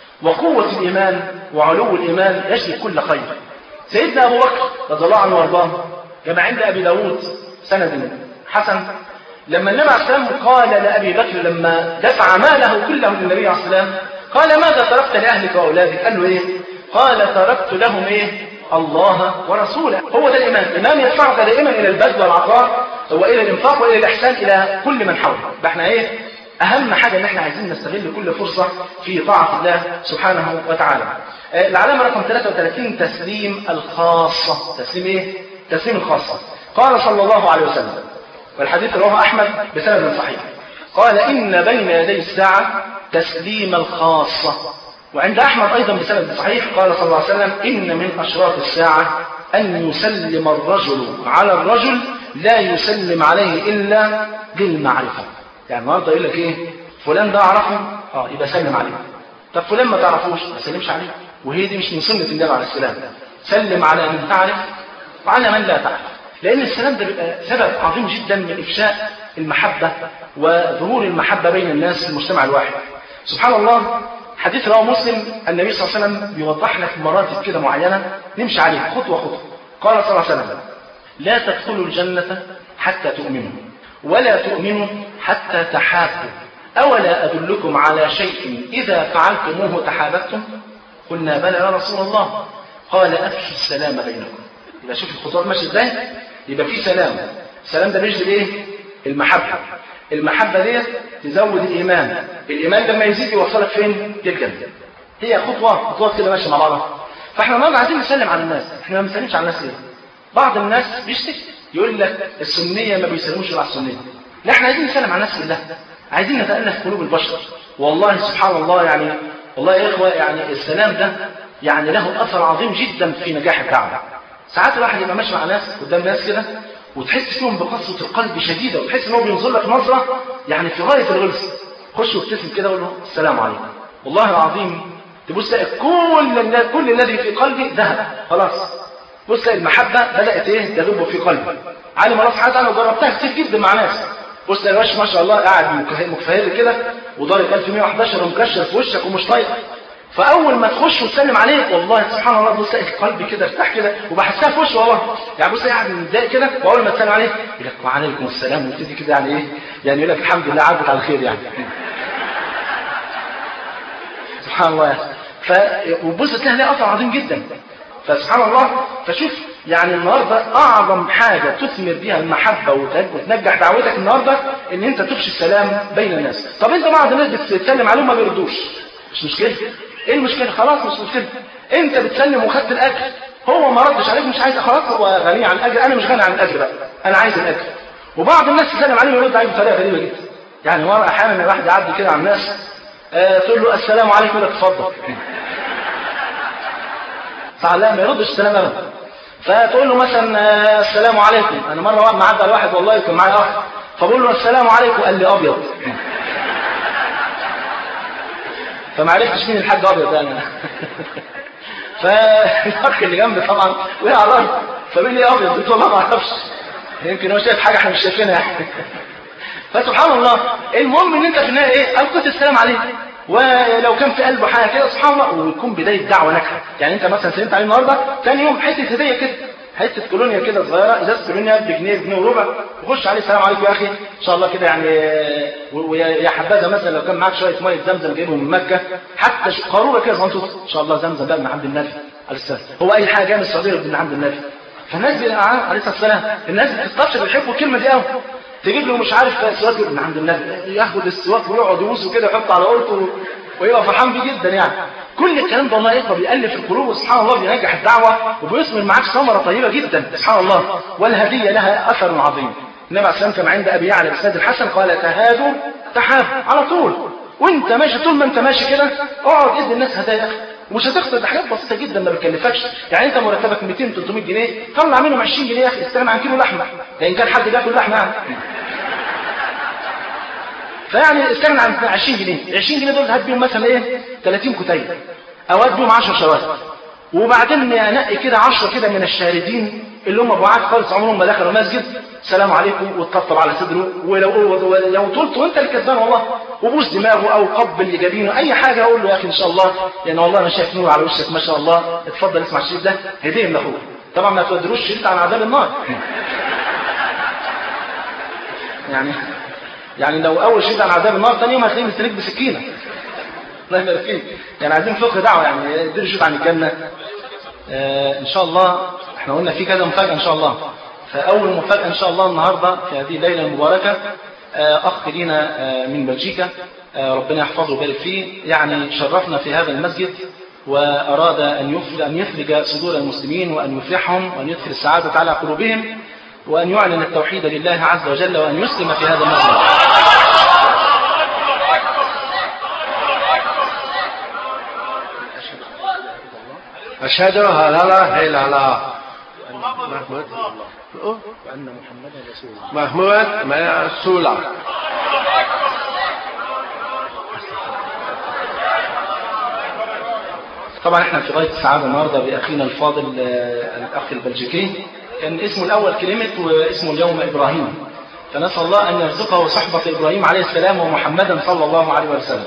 وقوة الإيمان وعلو الإيمان يجلب كل خير سيدنا أبو بكر رضي الله عنه وارضاه كما عند أبي داود سند حسن لما النبي عليه السلام قال لأبي بكر لما دفع ماله كله للنبي عليه السلام قال ماذا تركت لأهلك وأولادك قال له إيه قال تركت لهم إيه الله ورسوله هو ده الإيمان الإيمان يدفعك دائما إلى البذل والعطاء وإلى الإنفاق وإلى الإحسان إلى كل من حولك فإحنا إيه أهم حاجة إن إحنا عايزين نستغل كل فرصة في طاعة الله سبحانه وتعالى العلامة رقم 33 تسليم الخاصة تسليم إيه؟ تسليم الخاصة قال صلى الله عليه وسلم والحديث رواه أحمد بسند صحيح قال إن بين يدي الساعة تسليم الخاصة وعند أحمد أيضا بسند صحيح قال صلى الله عليه وسلم إن من أشراط الساعة أن يسلم الرجل على الرجل لا يسلم عليه إلا بالمعرفة يعني النهارده يقول لك إيه فلان ده أعرفه أه يبقى سلم عليه طب فلان ما تعرفوش ما تسلمش عليه وهي دي مش من سنة النبي عليه السلام سلم على من تعرف وعلى من لا تعرف لأن السلام ده بيبقى سبب عظيم جدا من إفشاء المحبة وظهور المحبة بين الناس في المجتمع الواحد سبحان الله حديث رواه مسلم النبي صلى الله عليه وسلم بيوضح لك مراتب كده معينة نمشي عليها خطوة خطوة قال صلى الله عليه وسلم لا تدخلوا الجنة حتى تؤمنوا ولا تؤمنوا حتى تحابوا أولا أدلكم على شيء إذا فعلتموه تحاببتم قلنا بلى يا رسول الله قال أفشوا السلام بينكم يبقى شوف الخطوات ماشيه ازاي يبقى في سلام السلام ده بيجلب ايه المحبه المحبه ديت تزود الايمان الايمان لما يزيد يوصلك فين للجنه هي خطوه خطوات كده ماشيه مع بعضها فاحنا النهارده عايزين نسلم على الناس احنا ما بنسلمش على الناس ليه بعض الناس بيشتكي يقول لك السنيه ما بيسلموش على السنيه لا احنا عايزين نسلم على الناس كلها عايزين نتالف قلوب البشر والله سبحان الله يعني والله يا اخوه يعني السلام ده يعني له اثر عظيم جدا في نجاح الدعوه ساعات الواحد يبقى ماشي مع ناس قدام ناس كده وتحس فيهم بقسوة القلب شديدة وتحس ان هو بينظر لك نظرة يعني في غاية الغلس خش وابتسم كده وقول له السلام عليكم والله العظيم تبص تلاقي كل كل الذي في قلبي ذهب خلاص بص تلاقي المحبة بدأت ايه تذوب في قلبي علم الله سبحانه وتعالى وجربتها كتير جدا مع ناس بص تلاقي الوش ما شاء الله قاعد مكفهر كده وضارب 1111 ومكشر في وشك ومش طايق فاول ما تخش وتسلم عليه والله سبحان الله بص تلاقي قلبي كده ارتاح كده وبحسها في وشه والله يعني بص قاعد متضايق كده واول ما تسلم عليه يقول لك وعليكم السلام ويبتدي كده يعني ايه يعني يقول لك الحمد لله عدت على خير يعني سبحان الله يعني ف وبص تلاقي ليه اثر عظيم جدا فسبحان الله فشوف يعني النهارده اعظم حاجه تثمر بها المحبه وتنجح دعوتك النهارده ان انت تفشي السلام بين الناس طب انت بعض الناس بتتكلم عليهم ما بيردوش مش مشكله ايه المشكله خلاص مش مشكله انت بتسلم وخدت الاجر هو ما ردش عليك مش عايز خلاص هو غني عن الاجر انا مش غني عن الاجر بقى انا عايز الاجر وبعض الناس تسلم عليه ويرد عليه بطريقه غريبه جدا يعني مره احيانا الواحد يعدي كده على الناس آه تقول له السلام عليكم يقول لك اتفضل فعلا ما يردش السلام ابدا فتقول له مثلا آه السلام عليكم انا مره معدي على واحد والله كان معايا اخ فبقول له السلام عليكم قال لي ابيض فما عرفتش مين الحاج ابيض ده انا فالاخ اللي جنبي طبعا وقع على الارض فبيقول لي ابيض قلت له والله ما اعرفش يمكن هو شايف حاجه احنا مش شايفينها يعني فسبحان الله المهم ان انت في النهايه ايه القيت السلام عليه ولو كان في قلبه حاجه كده سبحان الله ويكون بدايه دعوه ناجحه يعني انت مثلا سلمت عليه النهارده ثاني يوم حته هديه كده حته كولونيا كده صغيره ازازه كولونيا بجنيه بجنيه وربع وخش عليه السلام عليكم يا اخي ان شاء الله كده يعني ويا حبذا مثلا لو كان معاك شويه ميه زمزم جايبهم من مكه حتى قاروره كده صغنطوطه ان شاء الله زمزم بقى من عند النبي عليه السلام هو اي حاجه جايه من السعوديه من عند النبي فالناس بي- عليه الصلاه والسلام الناس بتستبشر بيحبوا الكلمه دي قوي تجيب له مش عارف سواك من عند النبي ياخد السواك ويقعد يبوسه كده يحطه على قرطه ويبقى فرحان بيه جدا يعني كل الكلام ده الله يقدر بيألف القلوب وسبحان الله بينجح الدعوه وبيثمر معاك ثمره طيبه جدا سبحان الله والهديه لها اثر عظيم النبي عليه الصلاه والسلام كما عند ابي يعلى بسند الحسن قال تهادوا تحابوا على طول وانت ماشي طول ما انت ماشي كده اقعد ادي الناس هدايا ومش هتخسر ده حاجات بسيطه جدا ما بتكلفكش يعني انت مرتبك 200 300 جنيه طلع منهم 20 جنيه يا اخي استغنى عن كيلو لحمه لان كان حد بياكل لحمه يعني فيعني استغنى عن 20 جنيه 20 جنيه دول هات بيهم مثلا ايه 30 كتيب او هات بيهم 10 شوارع وبعدين انقي كده 10 كده من الشاردين اللي هم بعاد خالص عمرهم ما دخلوا مسجد سلام عليكم وتطبطب على صدره ولو لو طلت وانت اللي كسبان والله وبوس دماغه او قبل جبينه اي حاجه اقول له يا اخي ان شاء الله يعني والله انا شايف نور على وشك ما شاء الله اتفضل اسمع الشريط ده هديه من اخوك طبعا ما تودروش شريط عن عذاب النار يعني يعني لو اول شريط عن عذاب النار ثاني يوم هتلاقيه مستنيك بسكينه الله يبارك فيك يعني عايزين فقه دعوه يعني اديله شريط عن الجنه آه ان شاء الله احنا قلنا في كذا مفاجاه ان شاء الله فاول مفاجاه ان شاء الله النهارده في هذه الليله المباركه آه اخ لينا آه من بلجيكا آه ربنا يحفظه ويبارك فيه يعني شرفنا في هذا المسجد واراد ان يفرج ان يفرج صدور المسلمين وان يفرحهم وان يدخل السعاده على قلوبهم وان يعلن التوحيد لله عز وجل وان يسلم في هذا المسجد أشهد أن لا إله إلا الله محمود وان محمدا رسول الله محمود من رسول الله طبعا احنا في غايه السعاده النهارده باخينا الفاضل آه، الاخ البلجيكي كان اسمه الاول كلمه واسمه اليوم ابراهيم فنسال الله ان يرزقه صحبه ابراهيم عليه السلام ومحمدا صلى الله عليه وسلم.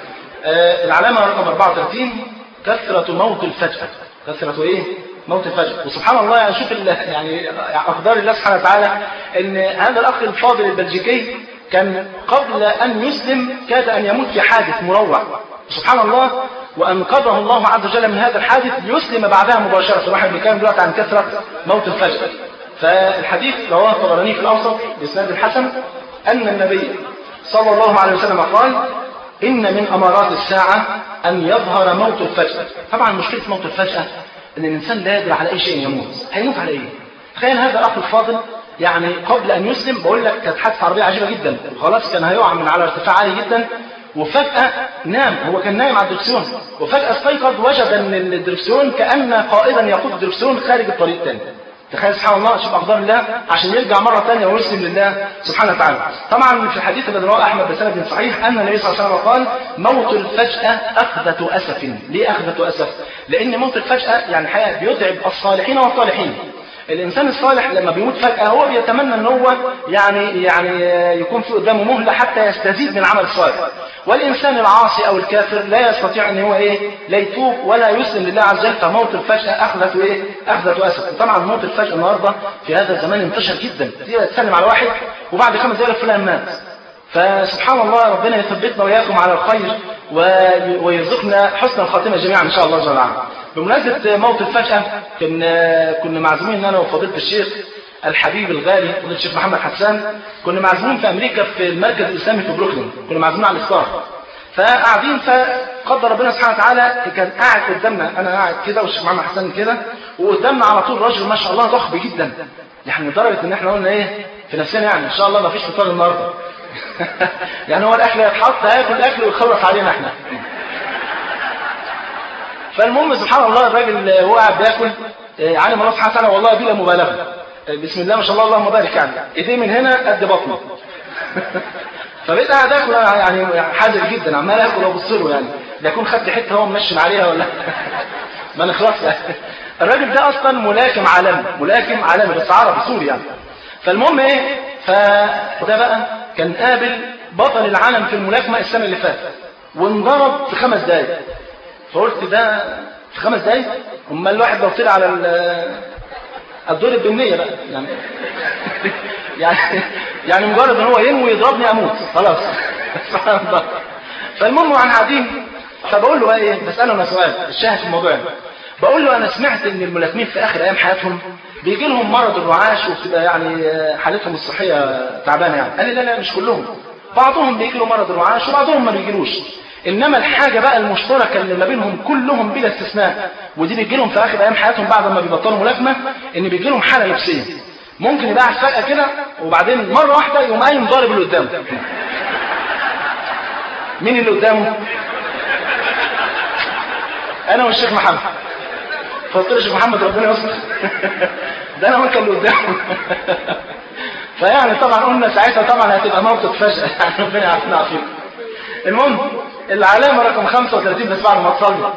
آه، العلامه رقم 34 كثره موت الفجاه كثره ايه؟ موت الفجأة وسبحان الله يعني شوف ال- يعني أقدار الله سبحانه وتعالى إن هذا الأخ الفاضل البلجيكي كان قبل أن يسلم كاد أن يموت في حادث مروع سبحان الله وأنقذه الله عز وجل من هذا الحادث ليسلم بعدها مباشرة واحد بيتكلم دلوقتي عن كثرة موت الفجأة فالحديث رواه الطبراني في الأوسط بإسناد الحسن أن النبي صلى الله عليه وسلم قال إن من أمارات الساعة أن يظهر موت الفجأة طبعا مشكلة موت الفجأة أن الإنسان لا يدري على أي شيء يموت هيموت على إيه تخيل هذا الأخ الفاضل يعني قبل أن يسلم بقول لك كانت حادثة عربية عجيبة جدا خلاص كان هيقع من على ارتفاع عالي جدا وفجأة نام هو كان نايم على الدركسيون وفجأة استيقظ وجد أن الدركسيون كأن قائدا يقود الدركسيون خارج الطريق الثاني تخيل سبحان الله شوف اقدار الله عشان يرجع مره ثانيه ويسلم لله سبحانه وتعالى. طبعا في الحديث الذي رواه احمد بسند صحيح ان النبي صلى الله عليه وسلم قال موت الفجاه اخذه اسف. ليه اخذه اسف؟ لان موت الفجاه يعني الحقيقه بيتعب الصالحين والطالحين. الانسان الصالح لما بيموت فجاه هو بيتمنى ان هو يعني يعني يكون في قدامه مهله حتى يستزيد من العمل الصالح. والانسان العاصي او الكافر لا يستطيع ان هو ايه لا يتوب ولا يسلم لله عز وجل فموت الفجاه اخذته ايه اخذته اسف طبعا موت الفجاه النهارده في هذا الزمان انتشر جدا تيجي تسلم على واحد وبعد خمس دقائق فلان مات فسبحان الله ربنا يثبتنا واياكم على الخير وي- ويرزقنا حسن الخاتمه جميعا ان شاء الله جل وعلا. بمناسبه موت الفجاه كنا كنا معزومين انا وفضيله الشيخ الحبيب الغالي فضيله الشيخ محمد حسان كنا معزومين في امريكا في المركز الاسلامي في بروكلين كنا معزومين على الاسلام فقاعدين فقدر ربنا سبحانه وتعالى كان قاعد قدامنا انا قاعد كده والشيخ محمد حسان كده وقدامنا على طول راجل ما شاء الله ضخم جدا يعني لدرجه ان احنا قلنا ايه في نفسنا يعني ان شاء الله ما فيش فطار النهارده يعني هو الاكل هيتحط هياكل الاكل ويخلص علينا احنا فالمهم سبحان الله الراجل هو قاعد بياكل آه، علم الله سبحانه وتعالى والله بلا مبالغه آه، بسم الله ما شاء الله اللهم بارك يعني ايديه من هنا قد بطنه فبقيت قاعد اكل أنا يعني حذر جدا عمال اكل وابص له يعني لا يكون خدت حته هو ممشي عليها ولا ما نخلص يعني الراجل ده اصلا ملاكم عالمي ملاكم عالمي بس عربي سوري يعني فالمهم ايه فده بقى كان قابل بطل العالم في الملاكمه السنه اللي فاتت وانضرب في خمس دقايق فقلت ده في خمس دقايق امال الواحد لو طلع على ال- الدور بالنية بقى يعني يعني يعني مجرد ان هو ينوي يضربني اموت خلاص سبحان الله فالمهم واحنا قاعدين فبقول له بقى ايه بساله انا سؤال الشاهد في الموضوع يعني. بقول له انا سمعت ان الملاكمين في اخر ايام حياتهم بيجي لهم مرض الرعاش وبتبقى يعني حالتهم الصحيه تعبانه يعني قال لي لا لا مش كلهم بعضهم بيجي له مرض الرعاش وبعضهم ما بيجيلوش انما الحاجه بقى المشتركه اللي ما بينهم كلهم بلا استثناء ودي بيجي لهم في اخر ايام حياتهم بعد ما بيبطلوا ملاكمه ان بيجي لهم حاله نفسيه ممكن يبقى قاعد فجاه كده وبعدين مره واحده يقوم قايم ضارب اللي قدامه مين اللي قدامه انا والشيخ محمد فقلت له الشيخ محمد ربنا يستر ده انا وانت اللي قدامه فيعني طبعا قلنا ساعتها طبعا هتبقى موقف فجأة يعني ربنا يعافينا عافيكم المهم العلامة رقم 35 بس بعد ما تصلي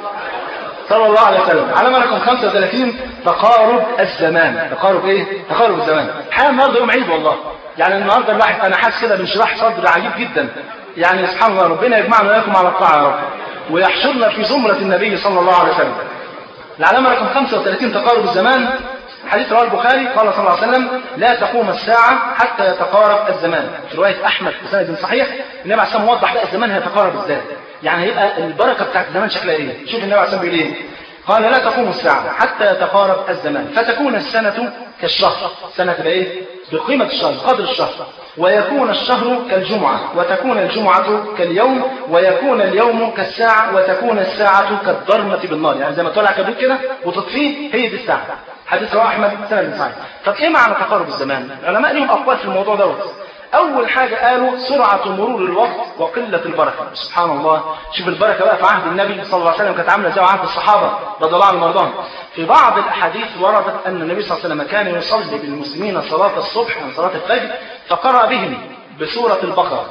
صلى الله عليه وسلم علامة رقم 35 تقارب الزمان تقارب ايه؟ تقارب الزمان الحقيقة النهارده يوم عيد والله يعني النهارده الواحد انا حاسس كده بانشراح صدر عجيب جدا يعني سبحان الله ربنا يجمعنا واياكم على الطاعة يا رب ويحشرنا في زمرة النبي صلى الله عليه وسلم العلامة رقم 35 تقارب الزمان حديث رواه البخاري قال صلى الله عليه وسلم لا تقوم الساعة حتى يتقارب الزمان في رواية أحمد بسند صحيح النبي عليه الصلاة وضح بقى الزمان هيتقارب ازاي يعني هيبقى البركة بتاعت الزمان شكلها ايه شوف النبي عليه الصلاة بيقول ايه قال لا تقوم الساعة حتى يتقارب الزمان فتكون السنة كالشهر سنة تبقى ايه بقيمة الشهر قدر الشهر ويكون الشهر كالجمعة وتكون الجمعة كاليوم ويكون اليوم كالساعة وتكون الساعة كالضرمة بالنار يعني زي ما تولع كبريت كده وتطفيه هي دي الساعة حديث رواه أحمد سند صحيح طب إيه معنى تقارب الزمان؟ العلماء لهم أقوال في الموضوع دوت أول حاجة قالوا سرعة مرور الوقت وقلة البركة سبحان الله شوف البركة بقى في عهد النبي صلى الله عليه وسلم كانت عاملة زي عهد الصحابة رضي الله عنهم وارضاهم في بعض الأحاديث وردت أن النبي صلى الله عليه وسلم كان يصلي بالمسلمين صلاة الصبح من صلاة الفجر فقرأ بهم بسورة البقرة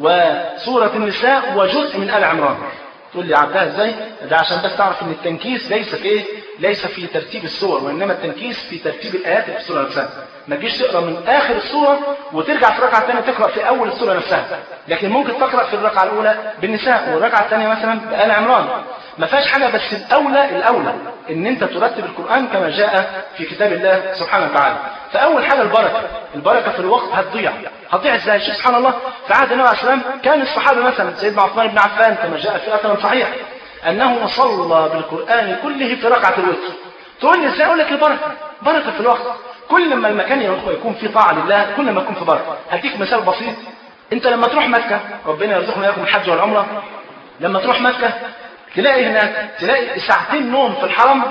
وسورة النساء وجزء من آل عمران تقول لي عدها ازاي؟ ده عشان بس تعرف ان التنكيس ليس في ايه؟ ليس في ترتيب السور وانما التنكيس في ترتيب الايات في السوره نفسها. ما تجيش تقرا من اخر السوره وترجع في الركعه الثانيه تقرا في اول السوره نفسها. لكن ممكن تقرا في الركعه الاولى بالنساء والركعه الثانيه مثلا بآل عمران. ما فيهاش حاجه بس الاولى الاولى ان انت ترتب القران كما جاء في كتاب الله سبحانه وتعالى. فاول حاجه البركه، البركه في الوقت هتضيع. هتضيع ازاي؟ شوف سبحان الله في عهد النبي عليه الصلاه والسلام كان الصحابه مثلا سيدنا عثمان بن عفان كما جاء في اثر صحيح أنه صلى بالقرآن كله في ركعة الوتر تقول لي ازاي أقول لك البركة بركة في الوقت كل ما المكان يكون فيه طاعة لله كل ما يكون في بركة هديك مثال بسيط أنت لما تروح مكة ربنا يرزقنا إياكم الحج والعمرة لما تروح مكة تلاقي هناك تلاقي ساعتين نوم في الحرم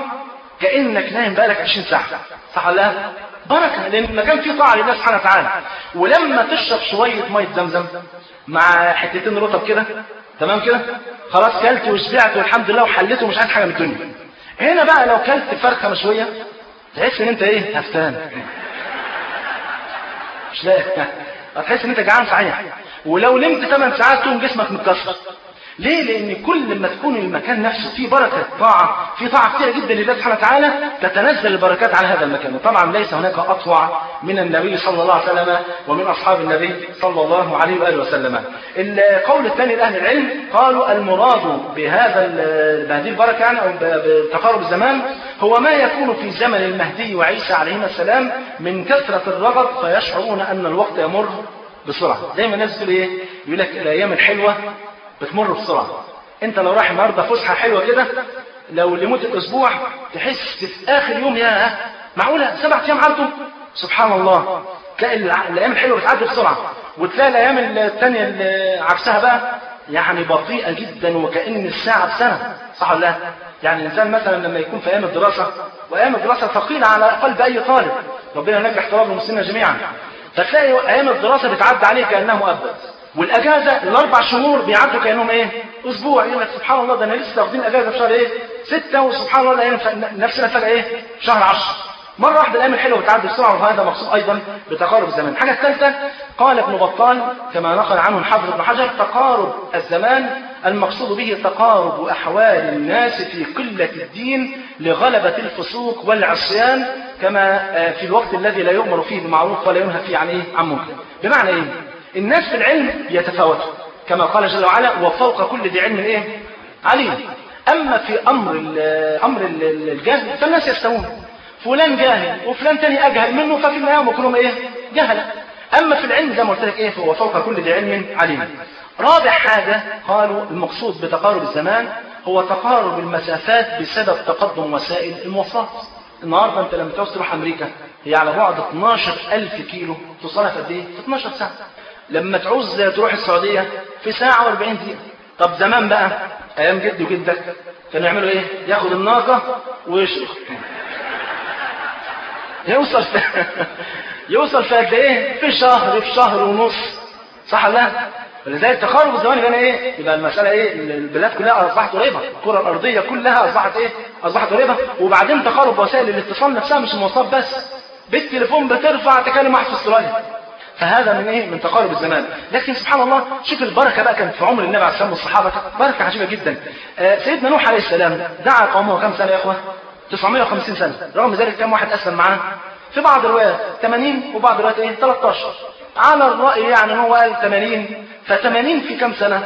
كأنك نايم بقالك 20 ساعة صح ولا لا؟ بركة لأن المكان فيه طاعة لله سبحانه وتعالى ولما تشرب شوية مية زمزم مع حتتين رطب كده تمام كده خلاص كلت وشبعت والحمد لله وحليت ومش عايز حاجه من الدنيا هنا بقى لو كلت فرخه مشويه تحس ان انت ايه هفتان مش لاقي هتحس ان انت جعان صحيح ولو نمت 8 ساعات تقوم جسمك متكسر ليه؟ لأن كل ما تكون المكان نفسه فيه بركة طاعة، فيه طاعة كثيرة جدا لله سبحانه وتعالى تتنزل البركات على هذا المكان، وطبعا ليس هناك أطوع من النبي صلى الله عليه وسلم ومن أصحاب النبي صلى الله عليه وآله وسلم. القول الثاني لأهل العلم قالوا المراد بهذا بهذه البركة يعني أو بتقارب الزمان هو ما يكون في زمن المهدي وعيسى عليهما السلام من كثرة الرغب فيشعرون أن الوقت يمر بسرعة، زي ما الناس تقول إيه؟ يقول لك الأيام الحلوة بتمر بسرعة انت لو رايح النهارده فسحة حلوة كده لو لمدة اسبوع تحس في اخر يوم يا معقولة سبع ايام عدوا سبحان الله تلاقي الايام الحلوة بتعدي بسرعة وتلاقي الايام الثانية اللي عكسها بقى يعني بطيئة جدا وكأن الساعة بسنة صح ولا لا؟ يعني الإنسان مثلا لما يكون في أيام الدراسة وأيام الدراسة ثقيلة على قلب أي طالب ربنا ينجح طلاب المسلمين جميعا فتلاقي أيام الدراسة بتعدي عليه كأنه أبد والاجازه الاربع شهور بيعدوا كانهم ايه؟ اسبوع يقول لك سبحان الله ده انا لسه واخدين اجازه في شهر ايه؟ سته وسبحان الله الايام نفسنا فجاه ايه؟ شهر 10 مرة واحدة الأيام الحلوة بتعدي بسرعة وهذا مقصود أيضا بتقارب الزمان. الحاجة الثالثة قال ابن بطال كما نقل عنه الحافظ ابن حجر تقارب الزمان المقصود به تقارب أحوال الناس في قلة الدين لغلبة الفسوق والعصيان كما في الوقت الذي لا يؤمر فيه بالمعروف ولا ينهى فيه عن إيه؟ عن منكر. بمعنى إيه؟ الناس في العلم يتفاوتوا كما قال جل وعلا وفوق كل ذي علم ايه عليم اما في امر امر الجهل فالناس يستوون فلان جاهل وفلان تاني اجهل منه ففي النهايه كلهم ايه جهل اما في العلم زي ما قلت لك ايه فهو فوق كل ذي علم عليم رابع حاجه قالوا المقصود بتقارب الزمان هو تقارب المسافات بسبب تقدم وسائل المواصلات النهارده انت لما تعوز تروح امريكا هي على بعد 12000 كيلو توصلها في قد ايه؟ في 12 ساعه لما تعوز تروح السعوديه في ساعه و40 دقيقه طب زمان بقى ايام جدي وجدك كانوا يعملوا ايه؟ ياخد الناقه ويشرب يوصل في يوصل في قد ايه؟ في شهر في شهر ونص صح ولا لا؟ ولذلك تقارب الزمان يبقى ايه؟ يبقى المساله ايه؟ البلاد كلها اصبحت قريبه، الكره الارضيه كلها اصبحت ايه؟ اصبحت قريبه، وبعدين تقارب وسائل الاتصال نفسها مش المواصلات بس. بالتليفون بترفع تكلم واحد في استراليا. فهذا من ايه؟ من تقارب الزمان، لكن سبحان الله شوف البركه بقى كانت في عمر النبي عليه الصلاه والسلام والصحابه بركه عجيبه جدا. آه سيدنا نوح عليه السلام دعا قومه كم سنه يا اخوه؟ 950 سنه، رغم ذلك كم واحد اسلم معاه؟ في بعض الروايات 80 وبعض الروايات ايه 13 على الرأي يعني هو قال 80 ف80 في كم سنة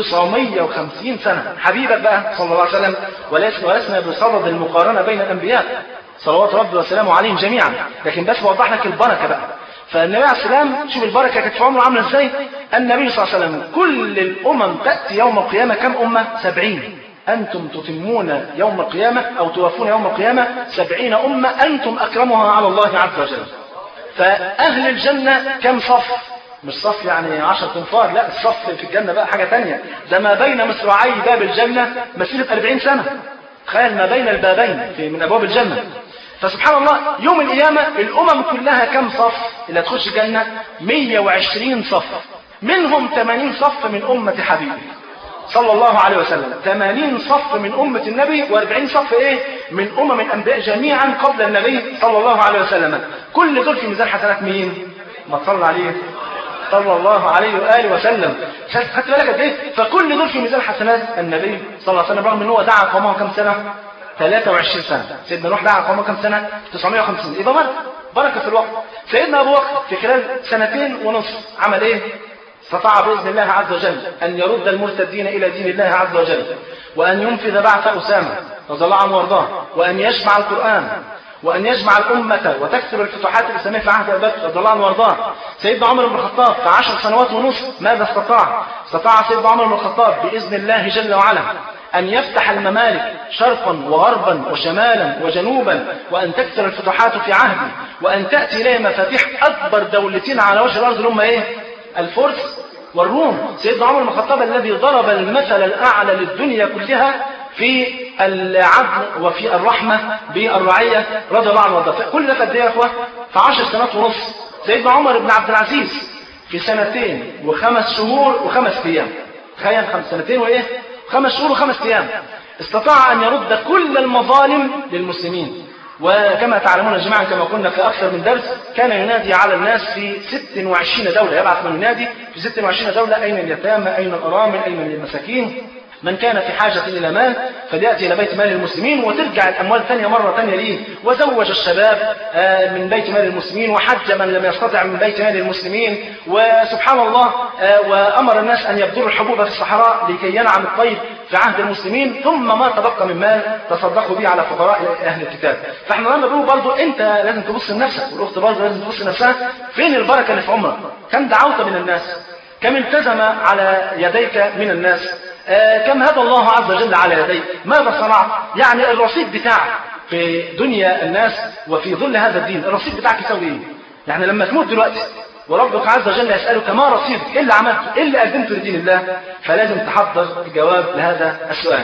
950 سنة حبيبك بقى صلى الله عليه وسلم ولسنا ولسنا بصدد المقارنة بين الأنبياء صلوات ربي وسلامه عليهم جميعا لكن بس بوضح لك البركة بقى فالنبي عليه السلام شوف البركة كانت في عمره عاملة ازاي النبي صلى الله عليه وسلم كل الأمم تأتي يوم القيامة كم أمة سبعين أنتم تتمون يوم القيامة أو توفون يوم القيامة سبعين أمة أنتم أكرمها على الله عز وجل فأهل الجنة كم صف مش صف يعني عشر تنفار لا الصف في الجنة بقى حاجة تانية ده ما بين مصراعي باب الجنة مسيرة 40 سنة تخيل ما بين البابين في من أبواب الجنة فسبحان الله يوم القيامة الأمم كلها كم صف اللي هتخش الجنة 120 صف منهم 80 صف من أمة حبيبي صلى الله عليه وسلم 80 صف من أمة النبي و40 صف إيه من أمم الأنبياء جميعا قبل النبي صلى الله عليه وسلم كل دول في ميزان حسنات مين ما تصلى عليه صلى الله عليه وآله وسلم خدت بالك قد إيه فكل دول في ميزان حسنات النبي صلى الله عليه وسلم رغم إن هو دعا قومه كم سنة 23 سنة سيدنا نوح دعا قومه كم سنة 950 يبقى بركة بركة في الوقت سيدنا أبو بكر في خلال سنتين ونصف عمل إيه استطاع بإذن الله عز وجل أن يرد المرتدين إلى دين الله عز وجل وأن ينفذ بعث أسامة رضي الله عنه وارضاه وأن يجمع القرآن وأن يجمع الأمة وتكثر الفتوحات الإسلامية في عهد أبي بكر رضي الله عنه وارضاه سيدنا عمر بن الخطاب في عشر سنوات ونصف ماذا استطاع؟ استطاع سيدنا عمر بن الخطاب بإذن الله جل وعلا أن يفتح الممالك شرقا وغربا وشمالا وجنوبا وأن تكثر الفتوحات في عهده وأن تأتي إليه مفاتيح أكبر دولتين على وجه الأرض اللي هم إيه؟ الفرس والروم سيدنا عمر بن الخطاب الذي ضرب المثل الأعلى للدنيا كلها في العدل وفي الرحمة بالرعية رضي الله عنه وارضاه كل ده قد ايه يا اخوه؟ في 10 سنوات ونص سيدنا عمر بن عبد العزيز في سنتين وخمس شهور وخمس ايام تخيل خمس سنتين وايه؟ خمس شهور وخمس ايام استطاع ان يرد كل المظالم للمسلمين وكما تعلمون جميعا كما قلنا في أكثر من درس كان ينادي على الناس في 26 دولة يبعث من ينادي في 26 دولة أين اليتامى أين الأرامل أين المساكين من كان في حاجة إلى مال فليأتي إلى بيت مال المسلمين وترجع الأموال ثانية مرة ثانية ليه وزوج الشباب من بيت مال المسلمين وحج من لم يستطع من بيت مال المسلمين وسبحان الله وأمر الناس أن يبذروا الحبوب في الصحراء لكي ينعم الطيب في عهد المسلمين ثم ما تبقى من مال تصدقوا به على فقراء أهل الكتاب فاحنا لما بنقول برضه أنت لازم تبص لنفسك والأخت برضه لازم تبص لنفسها فين البركة اللي في عمرك كم دعوت من الناس كم التزم على يديك من الناس آه كم هدى الله عز وجل على يديك ماذا صنعت يعني الرصيد بتاعك في دنيا الناس وفي ظل هذا الدين الرصيد بتاعك يساوي ايه يعني لما تموت دلوقتي وربك عز وجل يسألك ما رصيدك ايه اللي عملته ايه اللي قدمته لدين الله فلازم تحضر الجواب لهذا السؤال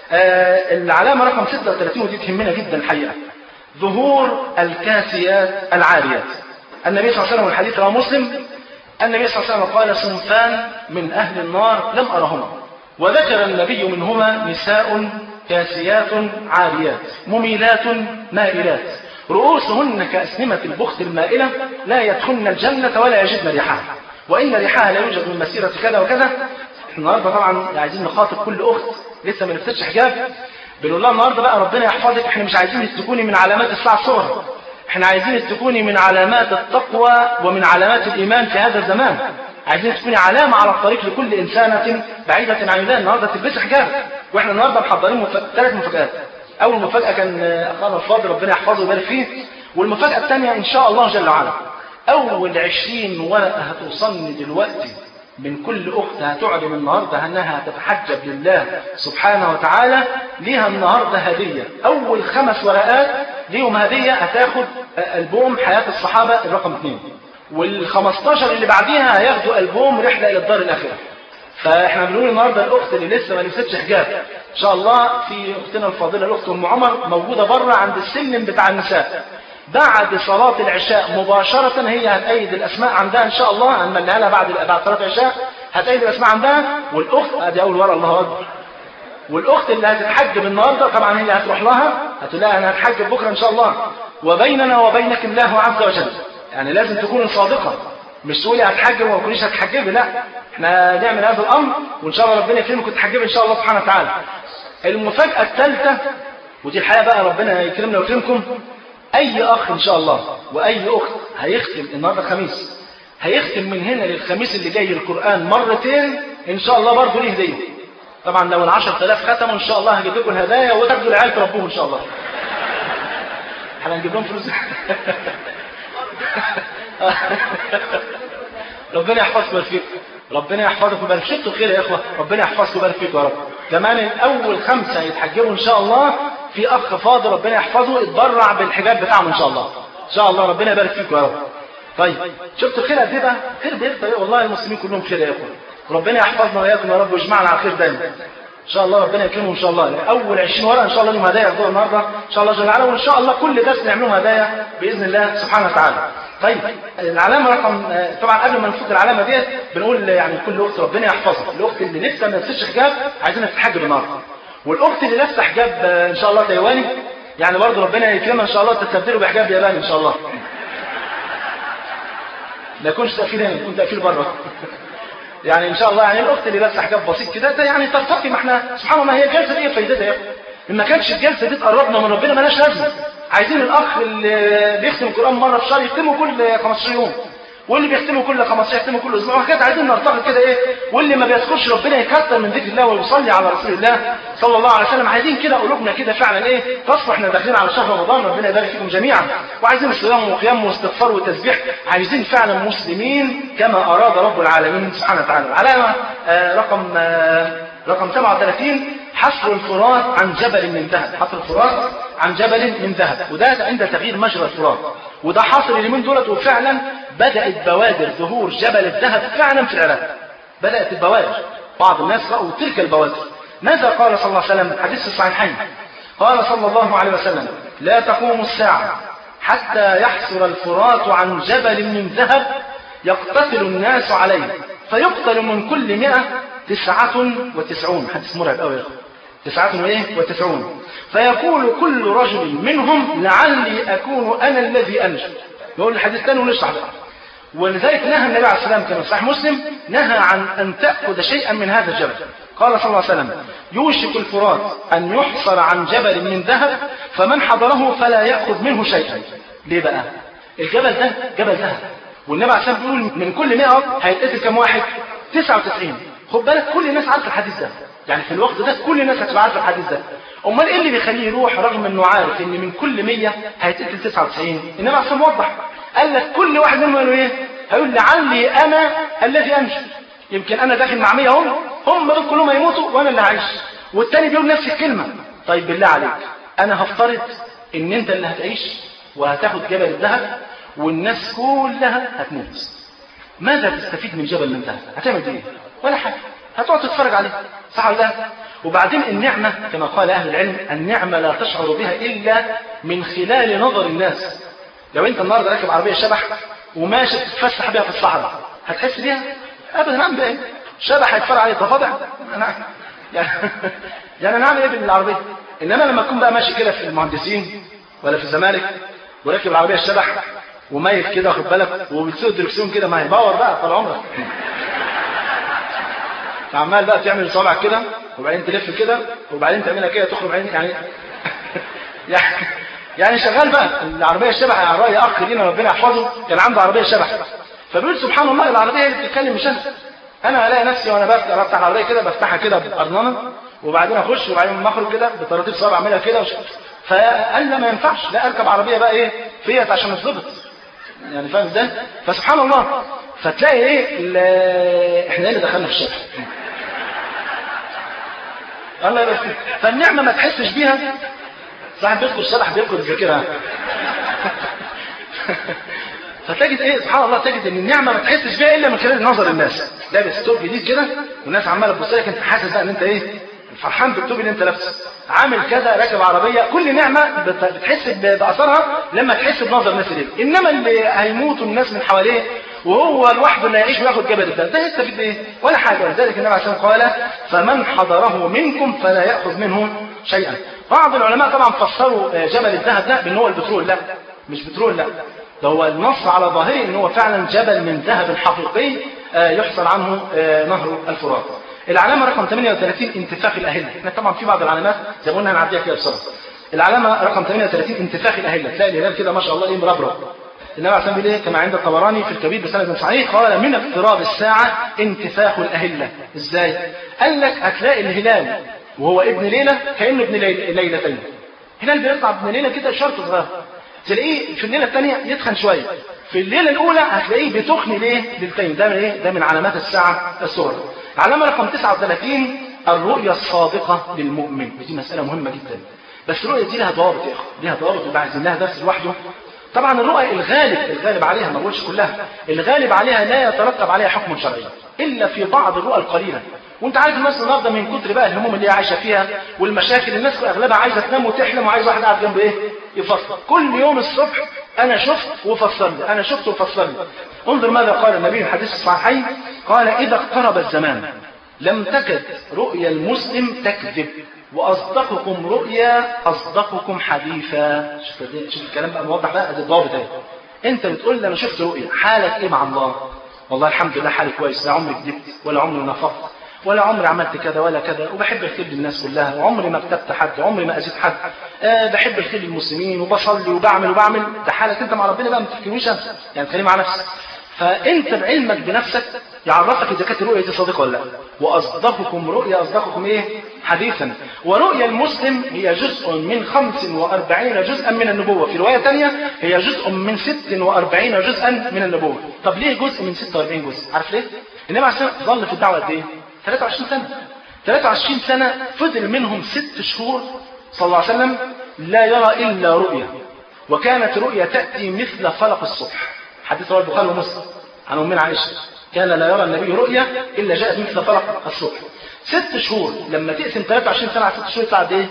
آه العلامة رقم 36 ودي تهمنا جدا الحقيقة ظهور الكاسيات العاريات النبي صلى الله عليه وسلم الحديث رواه مسلم النبي صلى الله عليه وسلم قال صنفان من أهل النار لم أرهما وذكر النبي منهما نساء كاسيات عاريات مميلات مائلات رؤوسهن كأسنمة البخت المائلة لا يدخلن الجنة ولا يجدن ريحها وإن ريحها لا يوجد من مسيرة كذا وكذا النهارده طبعا عايزين نخاطب كل أخت لسه ما لبستش حجاب بنقول لها النهارده بقى ربنا يحفظك احنا مش عايزين تكوني من علامات الساعة الصغرى احنا عايزين تكوني من علامات التقوى ومن علامات الإيمان في هذا الزمان عايزين تكوني علامة على الطريق لكل إنسانة بعيدة عن الله النهاردة تلبسي حجاب وإحنا النهاردة محضرين مف... ثلاث مفاجآت أول مفاجأة كان أخانا الفاضل ربنا يحفظه ويبارك فيه والمفاجأة الثانية إن شاء الله جل وعلا أول عشرين ورقة هتوصلني دلوقتي من كل أخت هتعلن النهاردة أنها تتحجب لله سبحانه وتعالى ليها النهاردة هدية أول خمس ورقات ليهم هديه هتاخد البوم حياه الصحابه الرقم اثنين وال 15 اللي بعديها هياخدوا البوم رحله الى الدار الاخره فاحنا بنقول النهارده الاخت اللي لسه ما لبستش حجاب ان شاء الله في اختنا الفاضله الاخت ام عمر موجوده بره عند السلم بتاع النساء بعد صلاة العشاء مباشرة هي هتأيد الأسماء عندها إن شاء الله هنمليها لها بعد بعد صلاة العشاء هتأيد الأسماء عندها والأخت أدي أول ورقة الله أكبر والأخت اللي هتتحجب النهارده طبعا هي هتروح لها هتقول لها أنا هتحجب بكرة إن شاء الله وبيننا وبينك الله عز وجل يعني لازم تكون صادقة مش تقولي هتحجب وما تكونيش هتحجبي لا احنا نعمل هذا الامر وان شاء الله ربنا يكرمك وتحجبي ان شاء الله سبحانه وتعالى المفاجاه الثالثه ودي الحقيقه بقى ربنا يكرمنا ويكرمكم اي اخ ان شاء الله واي اخت هيختم النهارده الخميس هيختم من هنا للخميس اللي جاي القران مرتين ان شاء الله برضه ليه هديه طبعا لو ال 10000 ختموا ان شاء الله هجيب لكم الهدايا وتاخدوا العيال تربوهم ان شاء الله احنا هنجيب لهم فلوس ربنا يحفظكم ويبارك فيكم ربنا يحفظكم ويبارك شفتوا خير يا اخوه ربنا يحفظكم ويبارك فيكم يا رب كمان الاول خمسه يتحجبوا ان شاء الله في اخ فاضل ربنا يحفظه اتبرع بالحجاب بتاعهم ان شاء الله ان شاء الله ربنا يبارك فيكم يا رب طيب شفتوا الخير قد ايه بقى خير بيكتر والله المسلمين كلهم خير يا اخوه ربنا يحفظنا واياكم يا رب ويجمعنا على خير دايما ان شاء الله ربنا يكرمهم ان شاء الله اول 20 ورقه ان شاء الله لهم هدايا ياخدوها النهارده ان شاء الله جل وعلا وان شاء الله كل درس نعملهم هدايا باذن الله سبحانه وتعالى طيب العلامه رقم طبعا قبل ما نفوت العلامه ديت بنقول يعني كل اخت ربنا يحفظها الاخت اللي لسه ما لبستش حجاب عايزينها تتحجب النهارده والاخت اللي لابسه حجاب ان شاء الله تايواني يعني برضه ربنا يكرمها ان شاء الله تستبدله بحجاب ياباني ان شاء الله ما يكونش تاخير هنا يكون تاخير بره يعني ان شاء الله يعني الاخت اللي لابسه حجاب بسيط كده ده يعني ترتقي ما احنا سبحان الله هي الجلسه دي فايدتها يا اخي ما كانتش الجلسه دي تقربنا من ربنا مالهاش لازمه عايزين الاخ اللي بيختم القران مره في الشهر يختمه كل 15 يوم واللي بيختمه كل 15 يختمه كل اسبوع وهكذا عايزين نرتقي كده ايه واللي ما بيذكرش ربنا يكثر من ذكر الله ويصلي على رسول الله صلى الله عليه وسلم عايزين كده قلوبنا كده فعلا ايه تصبح احنا داخلين على شهر رمضان ربنا يبارك فيكم جميعا وعايزين صيام وقيام واستغفار وتسبيح عايزين فعلا مسلمين كما اراد رب العالمين سبحانه وتعالى العلامه آه رقم آه رقم 37 حفر الفرات عن جبل من ذهب حفر الفرات عن جبل من ذهب وده عند تغيير مجرى الفرات وده حاصل اليومين دولت وفعلا بدأت بوادر ظهور جبل الذهب فعلا في العراق بدأت البوادر بعض الناس رأوا تلك البوادر ماذا قال صلى الله عليه وسلم حديث الصحيحين قال صلى الله عليه وسلم لا تقوم الساعة حتى يحصر الفرات عن جبل من ذهب يقتتل الناس عليه فيقتل من كل مئة تسعة وتسعون حديث مرعب قوي يا تسعة وإيه وتسعون فيقول كل رجل منهم لعلي أكون أنا الذي أنجو يقول الحديث الثاني ونشرح بقى ولذلك نهى النبي عليه السلام كما صحيح مسلم نهى عن أن تأخذ شيئا من هذا الجبل قال صلى الله عليه وسلم يوشك الفرات أن يحصر عن جبل من ذهب فمن حضره فلا يأخذ منه شيئا ليه بقى الجبل ده جبل ذهب والنبي عليه السلام بيقول من كل 100 هيتقتل كم واحد 99 خد بالك كل الناس عارفه الحديث ده يعني في الوقت ده كل الناس هتبقى عارفه الحديث ده امال ايه اللي بيخليه يروح رغم انه عارف ان من كل 100 هيتقتل 99 انما عشان موضح قال لك كل واحد منهم قالوا ايه هيقول لعلي انا الذي انجو يمكن انا داخل مع 100 هم هم دول كلهم هيموتوا وانا اللي هعيش والتاني بيقول نفس الكلمه طيب بالله عليك انا هفترض ان انت اللي هتعيش وهتاخد جبل الذهب والناس كلها هتموت ماذا تستفيد من جبل من ذهب هتعمل ايه ولا حاجه هتقعد تتفرج عليه صح ولا لا وبعدين النعمة كما قال أهل العلم النعمة لا تشعر بها إلا من خلال نظر الناس لو أنت النهاردة راكب عربية شبح وماشي تتفسح بيها في الصحراء هتحس بيها؟ أبدا نعم بإيه؟ شبح هيتفرج عليه ضفادع أنا يعني يعني أنا أعمل إيه بالعربية؟ إنما لما أكون بقى ماشي كده في المهندسين ولا في الزمالك وراكب العربية الشبح وميت كده واخد بالك وبتسوق الدركسيون كده ما هيبور بقى طال عمرك فعمال بقى تعمل صابعك كده وبعدين تلف كده وبعدين تعملها كده تخرج عين يعني يعني يعني شغال بقى العربيه الشبح على راي اخ لينا ربنا يحفظه كان عنده عربيه شبح فبيقول سبحان الله العربيه اللي بتتكلم مش انا انا الاقي نفسي وانا بفتح بفتح العربيه كده بفتحها كده بقرنانه وبعدين اخش وبعدين لما اخرج كده بطراطيف صوابع اعملها كده وش... فقال لا ما ينفعش لا اركب عربيه بقى ايه فيت عشان اتظبط يعني فاهم ازاي فسبحان الله فتلاقي ايه احنا ايه اللي دخلنا في الشبح الله يبارك فالنعمة ما تحسش بيها صاحب بيذكر الشبح بيذكر الذاكره فتجد ايه سبحان الله تجد ان النعمه ما تحسش بيها الا من خلال نظر الناس لابس توب جديد كده والناس عماله تبص لك انت حاسس بقى ان انت ايه فرحان بالتوب اللي انت لابسه عامل كذا راكب عربيه كل نعمه بت- بتحس ب- باثرها لما تحس بنظر الناس اليك انما اللي هيموتوا الناس من حواليه وهو لوحده اللي هيعيش وياخد جبل ده ده يستفيد ايه ولا حاجه ولذلك النبي عليه الصلاه والسلام قال فمن حضره منكم فلا ياخذ منه شيئا بعض العلماء طبعا فسروا آه، جبل الذهب ده بان هو البترول لا مش بترول لا ده هو النص على ظاهره ان هو فعلا جبل من ذهب حقيقي آه، يحصل عنه آه، نهر الفرات العلامه رقم 38 انتفاخ الاهله احنا طبعا في بعض العلامات زي ما قلنا هنعديها كده بسرعه العلامه رقم 38 انتفاخ الاهله تلاقي الهلال كده ما شاء الله ايه مربرب النبي عليه الصلاه والسلام كما عند الطبراني في الكبير بسند صحيح قال من اقتراب الساعه انتفاخ الاهله ازاي قال لك هتلاقي الهلال وهو ابن ليله كانه ابن ليل- ليلتين هلال بيطلع ابن ليله كده شرط صغير تلاقيه في الليله الثانيه يتخن شويه في الليله الاولى هتلاقيه بتخن ليه ليلتين ده من ايه ده من علامات الساعه الصغرى علامه رقم 39 الرؤيا الصادقه للمؤمن ودي مساله مهمه جدا بس الرؤيه دي لها ضوابط يا اخوه لها ضوابط وبقى عايزين لها درس لوحده طبعا الرؤى الغالب الغالب عليها ما بقولش كلها الغالب عليها لا يترتب عليها حكم شرعي الا في بعض الرؤى القليله وانت عارف الناس النهارده من كتر بقى الهموم اللي هي عايشه فيها والمشاكل الناس اغلبها عايزه تنام وتحلم وعايز واحد قاعد جنبه ايه يفسر كل يوم الصبح انا شفت وفسر لي انا شفت وفسر لي انظر ماذا قال النبي في الحديث الصحيحين قال اذا اقترب الزمان لم تكد رؤيا المسلم تكذب واصدقكم رؤيا اصدقكم حديثا شوف شوف الكلام بقى موضح بقى ادي الضابط اهي انت بتقول لي انا شفت رؤيا حالك ايه مع الله والله الحمد لله حالي كويس لا عمري كذبت ولا عمري نفقت ولا عمري عملت كذا ولا كذا وبحب الخير للناس كلها وعمري ما كتبت حد عمري ما اذيت حد أه بحب الخير للمسلمين وبصلي وبعمل وبعمل ده حالك انت مع ربنا بقى ما تحكيوش انت يعني تخليه مع نفسك فانت بعلمك بنفسك يعرفك اذا كانت الرؤيه دي صادقه ولا لا واصدقكم رؤيا اصدقكم ايه حديثا ورؤيا المسلم هي جزء من 45 جزءا من النبوه في روايه ثانيه هي جزء من 46 جزءا من النبوه طب ليه جزء من 46 جزء عارف ليه النبي عليه الصلاه والسلام ظل في الدعوه قد ايه 23 سنه 23 سنه فضل منهم ست شهور صلى الله عليه وسلم لا يرى الا رؤيا وكانت رؤيا تاتي مثل فلق الصبح حديث رواه البخاري ومسلم عن امنا عائشه كان لا يرى النبي رؤيا الا جاءت مثل فلق الصبح ست شهور لما تقسم 23 سنه على ست شهور يطلع قد ايه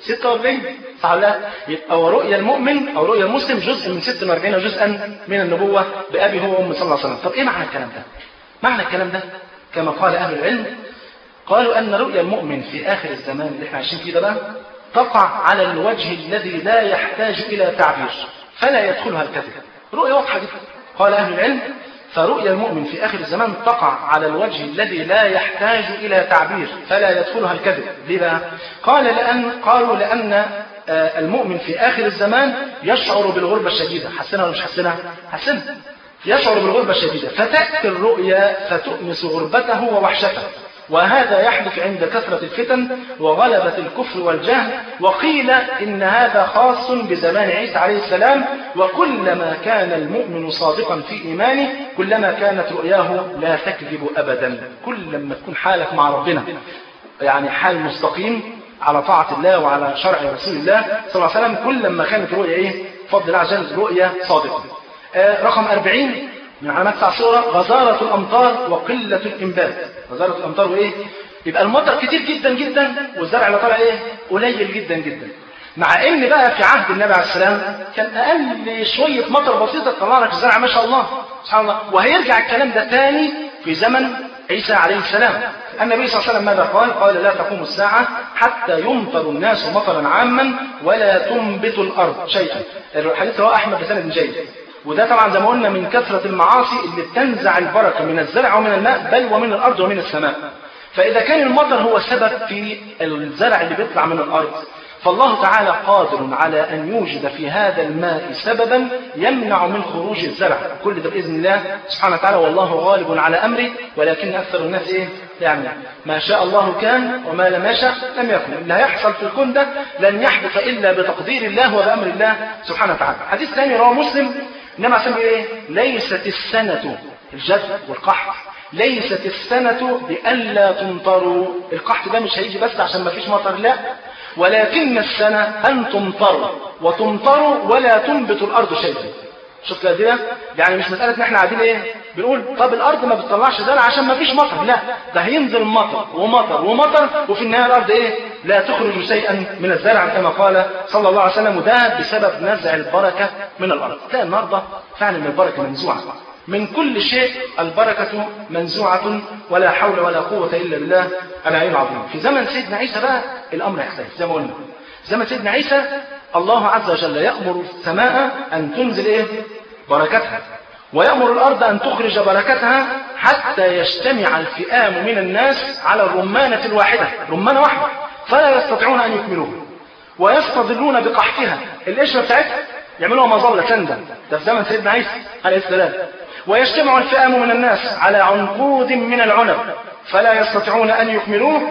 46 صح ولا لا؟ يبقى هو رؤيا المؤمن او رؤيا المسلم جزء من 46 جزءا من النبوه بابي هو وامي صلى الله عليه وسلم طب ايه معنى الكلام ده معنى الكلام ده كما قال اهل العلم قالوا ان رؤيا المؤمن في اخر الزمان اللي احنا عايشين فيه ده بقى تقع على الوجه الذي لا يحتاج الى تعبير فلا يدخلها الكذب رؤيا واضحه جدا قال اهل العلم فرؤيا المؤمن في آخر الزمان تقع على الوجه الذي لا يحتاج إلى تعبير فلا يدخلها الكذب ليه بقى؟ قال لأن قالوا لأن آه، المؤمن في آخر الزمان يشعر بالغربة الشديدة حسنها ولا مش حسنها؟ حسنها يشعر بالغربة الشديدة فتأتي الرؤيا فتؤنس غربته ووحشته وهذا يحدث عند كثرة الفتن وغلبة الكفر والجهل وقيل إن هذا خاص بزمان عيسى عليه السلام وكلما كان المؤمن صادقا في إيمانه كلما كانت رؤياه لا تكذب أبدا كل لما تكون حالك مع ربنا يعني حال مستقيم على طاعة الله وعلى شرع رسول الله صلى الله عليه وسلم كل لما كانت رؤيا إيه فضل الله عز وجل رؤيا صادقة آه رقم 40 من علامات الساعة الصغرى غزارة الأمطار وقلة الإنبات غزارة الأمطار وإيه؟ يبقى المطر كتير جدا جدا والزرع اللي طالع إيه؟ قليل جدا جدا مع ان بقى في عهد النبي عليه السلام كان اقل شويه مطر بسيطه تطلع لك الزرع ما شاء الله سبحان الله وهيرجع الكلام ده تاني في زمن عيسى عليه السلام النبي صلى الله عليه وسلم ماذا قال؟ قال لا تقوم الساعة حتى يمطر الناس مطرا عاما ولا تنبت الأرض شيئا الحديث رواه أحمد بسند جيد وده طبعا زي ما قلنا من كثرة المعاصي اللي بتنزع البركة من الزرع ومن الماء بل ومن الأرض ومن السماء فإذا كان المطر هو سبب في الزرع اللي بيطلع من الأرض فالله تعالى قادر على أن يوجد في هذا الماء سببا يمنع من خروج الزرع كل ده بإذن الله سبحانه وتعالى والله غالب على أمره ولكن أكثر الناس إيه يعني ما شاء الله كان وما لم يشاء لم يكن اللي هيحصل في الكون ده لن يحدث إلا بتقدير الله وبأمر الله سبحانه وتعالى حديث ثاني رواه مسلم إنما عشان إيه ليست السنة الجد والقحط ليست السنة بألا تمطروا القحط ده مش هيجي بس عشان ما فيش مطر لا ولكن السنة أن تمطروا وتمطروا ولا تنبت الأرض شيئا شفت قد ايه يعني مش مساله ان احنا قاعدين ايه بنقول طب الارض ما بتطلعش زرع عشان ما فيش مطر لا ده هينزل مطر ومطر ومطر وفي النهايه الارض ايه لا تخرج شيئا من الزرع كما قال صلى الله عليه وسلم وده بسبب نزع البركه من الارض تلاقي النهارده فعلا البركه منزوعه من كل شيء البركة منزوعة ولا حول ولا قوة إلا بالله العلي العظيم في زمن سيدنا عيسى بقى الأمر يختلف زي ما قلنا زمن سيدنا عيسى الله عز وجل يأمر السماء أن تنزل إيه بركتها ويأمر الأرض أن تخرج بركتها حتى يجتمع الفئام من الناس على الرمانة الواحدة رمانة واحدة فلا يستطيعون أن يكملوها ويستظلون بقحفها القشرة بتاعتها يعملوها مظلة سندة ده في زمن سيدنا عيسى عليه السلام ويجتمع الفئام من الناس على عنقود من العنب فلا يستطيعون أن يكملوه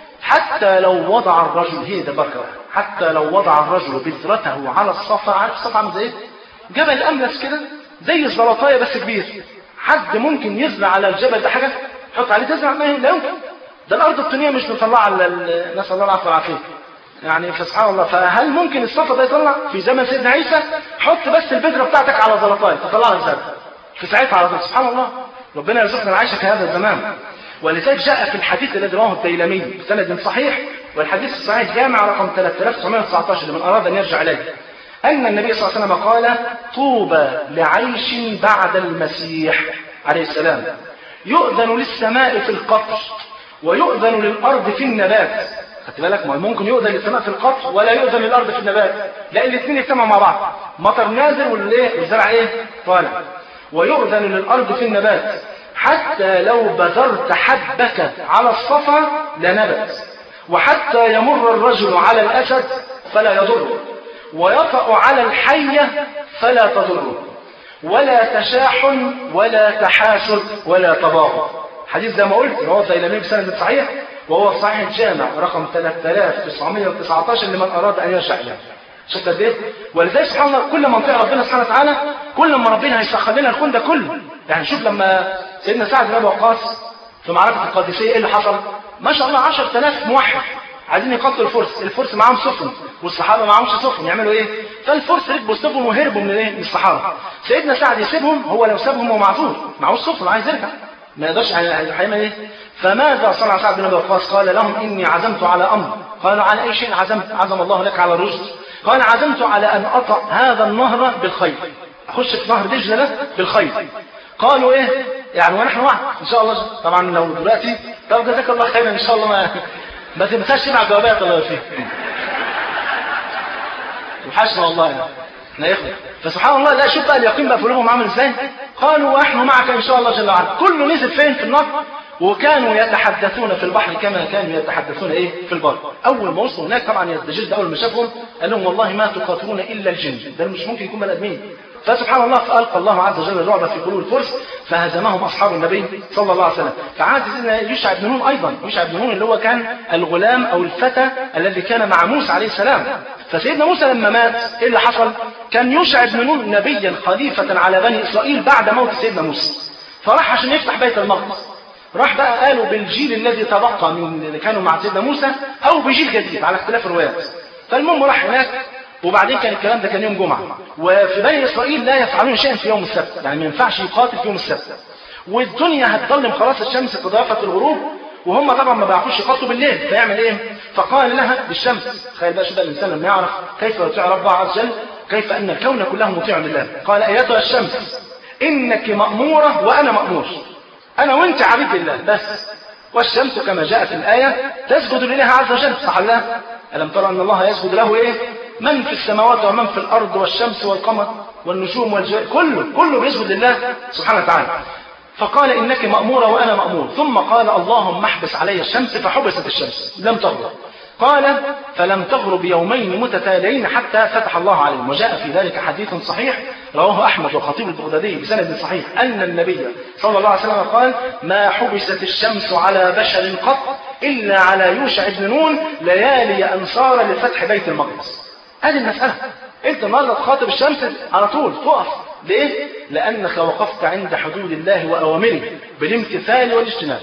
حتى لو وضع الرجل هي ده بركة حتى لو وضع الرجل بذرته على الصفا عارف الصفا عامل زي ايه؟ جبل أملس كده زي الزلطاية بس كبير حد ممكن يزرع على الجبل ده حاجة حط عليه تزرع ما لا يمكن ده الأرض الطينية مش مطلعة على ال- نسأل الله العفو والعافية يعني فسبحان الله فهل ممكن الصفا ده يطلع في زمن سيدنا عيسى حط بس البذرة بتاعتك على زلطاية تطلع لك زرع في ساعتها على طول سبحان الله ربنا يرزقنا العيش في هذا الزمان ولذلك جاء في الحديث الذي رواه الديلمي بسند صحيح والحديث الصحيح جامع رقم 3919 لمن اراد ان يرجع اليه ان النبي صلى الله عليه وسلم قال طوبى لعيش بعد المسيح عليه السلام يؤذن للسماء في القطر ويؤذن للارض في النبات خدت بالك ما ممكن يؤذن للسماء في القطر ولا يؤذن للارض في النبات لا الاثنين يجتمعوا مع بعض مطر نازل والايه والزرع ايه طالع ويؤذن للارض في النبات حتى لو بذرت حبك على الصفا لنبت وحتى يمر الرجل على الاسد فلا يضره ويطأ على الحية فلا تضره ولا تشاحن ولا تحاسد ولا تباغض حديث زي ما قلت رواه الديلمي بسند صحيح وهو صحيح الجامع رقم 3919 لمن اراد ان يرجع اليه شفت قد ايه؟ ولذلك سبحان الله كل ما نطيع ربنا سبحانه وتعالى كل ما ربنا هيسخر لنا الكون ده كله يعني شوف لما سيدنا سعد بن ابي وقاص في معركه القادسيه ايه اللي حصل؟ ما شاء الله 10000 موحد عايزين يقتلوا الفرس، الفرس معاهم سفن والصحابه معاهمش سفن يعملوا ايه؟ فالفرس ركبوا السفن وهربوا من ايه؟ من الصحابه. سيدنا سعد يسيبهم هو لو سابهم هو معذور، معهوش سفن عايز يرجع. ما يقدرش هيعمل ايه؟ فماذا صنع سعد بن ابي وقاص؟ قال لهم اني عزمت على امر، قالوا على اي شيء عزمت؟ عزم الله لك على الرشد. قال عزمت على ان اطأ هذا النهر بالخيل. اخش في نهر دجله ده بالخيل. قالوا ايه؟ يعني ونحن معك ان شاء الله طبعا لو دلوقتي طب جزاك الله خيرا ان شاء الله ما ما تنساش تبع جوابات الله فيك وحشنا والله يعني احنا يخلق فسبحان الله لا شوف بقى اليقين بقى في قلوبهم عامل ازاي قالوا ونحن معك ان شاء الله جل وعلا كله نزل فين في النار وكانوا يتحدثون في البحر كما كانوا يتحدثون ايه في البر اول ما وصلوا هناك طبعا يستجد اول ما شافهم قال لهم والله ما تقاتلون الا الجن ده مش ممكن يكون بني ادمين فسبحان الله فألقى الله عز وجل الرعب في قلوب الفرس فهزمهم أصحاب النبي صلى الله عليه وسلم فعاد سيدنا يشع بن نون أيضا يشع بن نون اللي هو كان الغلام أو الفتى الذي كان مع موسى عليه السلام فسيدنا موسى لما مات إيه اللي حصل كان يشع بن نون نبيا خليفة على بني إسرائيل بعد موت سيدنا موسى فراح عشان يفتح بيت المقدس راح بقى قالوا بالجيل الذي تبقى من اللي كانوا مع سيدنا موسى أو بجيل جديد على اختلاف الروايات فالمهم راح هناك وبعدين كان الكلام ده كان يوم جمعة وفي بني إسرائيل لا يفعلون شيئا في يوم السبت يعني ما ينفعش يقاتل في يوم السبت والدنيا هتظلم خلاص الشمس تضافت الغروب وهم طبعا ما بيعرفوش يقاتلوا بالليل فيعمل ايه؟ فقال لها للشمس تخيل بقى شو بقى الانسان لما يعرف كيف يطيع ربه عز وجل كيف ان الكون كله مطيع لله قال ايتها الشمس انك ماموره وانا مامور انا وانت عبيد لله بس والشمس كما جاء في الآية تسجد لله عز وجل صح لا ألم ترى أن الله يسجد له إيه من في السماوات ومن في الأرض والشمس والقمر والنجوم والجبال كله كله بيسجد لله سبحانه وتعالى فقال إنك مأمورة وأنا مأمور ثم قال اللهم احبس علي الشمس فحبست الشمس لم تغرب قال فلم تغرب يومين متتاليين حتى فتح الله عليهم وجاء في ذلك حديث صحيح رواه أحمد والخطيب البغدادي بسند صحيح أن النبي صلى الله عليه وسلم قال ما حبست الشمس على بشر قط إلا على يوشع بن نون ليالي أنصار لفتح بيت المقدس هذه المسألة أنت النهارده تخاطب الشمس على طول تقف ليه؟ لأنك وقفت عند حدود الله وأوامره بالامتثال والاجتناب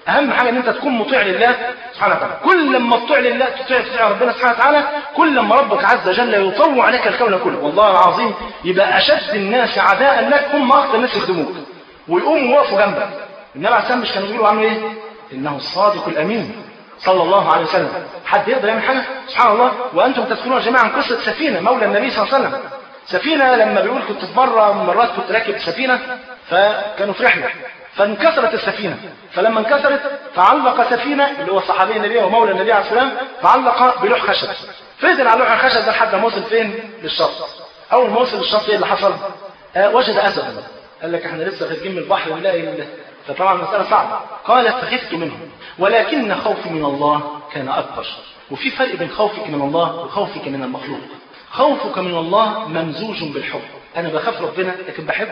اهم حاجه ان انت تكون مطيع لله سبحانه وتعالى كل لما تطيع لله تطيع تطيع ربنا سبحانه وتعالى كل لما ربك عز وجل يطوع عليك الكون كله والله العظيم يبقى اشد الناس عداء لك هم اكثر الناس يخدموك ويقوموا يقفوا جنبك النبي عليه السلام مش كانوا بيقولوا عنه ايه انه الصادق الامين صلى الله عليه وسلم حد يقدر يعمل حاجه سبحان الله وانتم تذكرون جميعا قصه سفينه مولى النبي صلى الله عليه وسلم سفينه لما بيقول كنت في مره من مرات كنت راكب سفينه فكانوا في رحله فانكسرت السفينة فلما انكسرت فعلق سفينة اللي هو صحابي النبي ومولى النبي عليه السلام فعلق بلوح خشب فضل على لوح الخشب ده لحد ما وصل فين للشط اول ما وصل للشط ايه اللي حصل آه وجد اسدا قال لك احنا لسه خارجين من البحر ونلاقي ال- فطبعا المسألة صعبة قال فخفت منه ولكن خوفي من الله كان أكبر وفي فرق بين خوفك من الله وخوفك من المخلوق خوفك من الله ممزوج بالحب أنا بخاف ربنا لكن بحبه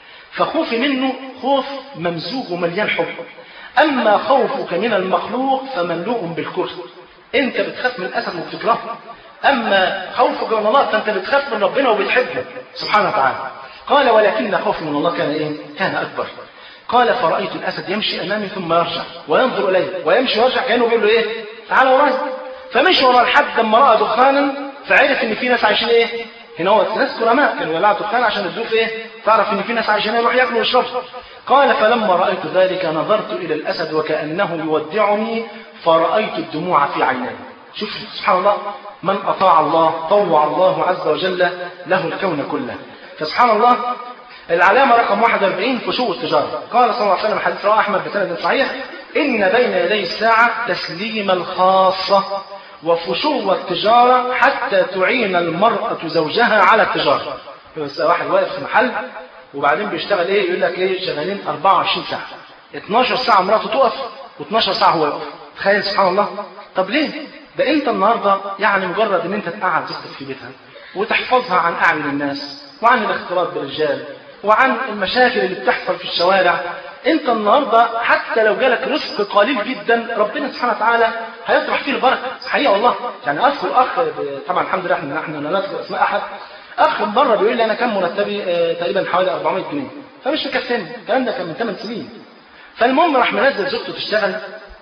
فخوفي منه خوف ممزوج ومليان حب أما خوفك من المخلوق فمملوء بالكره أنت بتخاف من الأسد وبتكرهه أما خوفك من الله فأنت بتخاف من ربنا وبتحبه سبحانه وتعالى قال ولكن خوفي من الله كان إيه؟ كان أكبر قال فرأيت الأسد يمشي أمامي ثم يرجع وينظر إلي ويمشي ويرجع كأنه بيقول له إيه تعالى ورايا فمشي ورا لحد لما رأى دخانا فعرف إن في ناس عايشين إيه هنا هو ناس كرماء كانوا يولعوا دخان عشان الضيوف إيه تعرف إن في ناس عايشين يروح ياكلوا ويشربوا قال فلما رأيت ذلك نظرت إلى الأسد وكأنه يودعني فرأيت الدموع في عيني شوف سبحان الله من أطاع الله طوع الله عز وجل له الكون كله فسبحان الله العلامة رقم 41 فشو التجارة قال صلى الله عليه وسلم حديث رواه أحمد بسند صحيح إن بين يدي الساعة تسليم الخاصة وفشو التجارة حتى تعين المرأة زوجها على التجارة بس واحد واقف في محل وبعدين بيشتغل ايه يقول لك ايه شغالين 24 ساعة 12 ساعة مراته تقف و12 ساعة هو يقف تخيل سبحان الله طب ليه ده انت النهارده يعني مجرد ان انت تقعد زوجتك في بيتها وتحفظها عن اعين الناس وعن الاختلاط بالرجال وعن المشاكل اللي بتحصل في الشوارع انت النهارده حتى لو جالك رزق قليل جدا ربنا سبحانه وتعالى هيطرح فيه البركه حقيقه والله يعني اذكر اخ طبعا الحمد لله احنا احنا لا نذكر اسماء احد اخ مره بيقول لي انا كان مرتبي آه، تقريبا حوالي 400 جنيه فمش مكفيني الكلام ده كان من 8 سنين فالمهم راح منزل زوجته تشتغل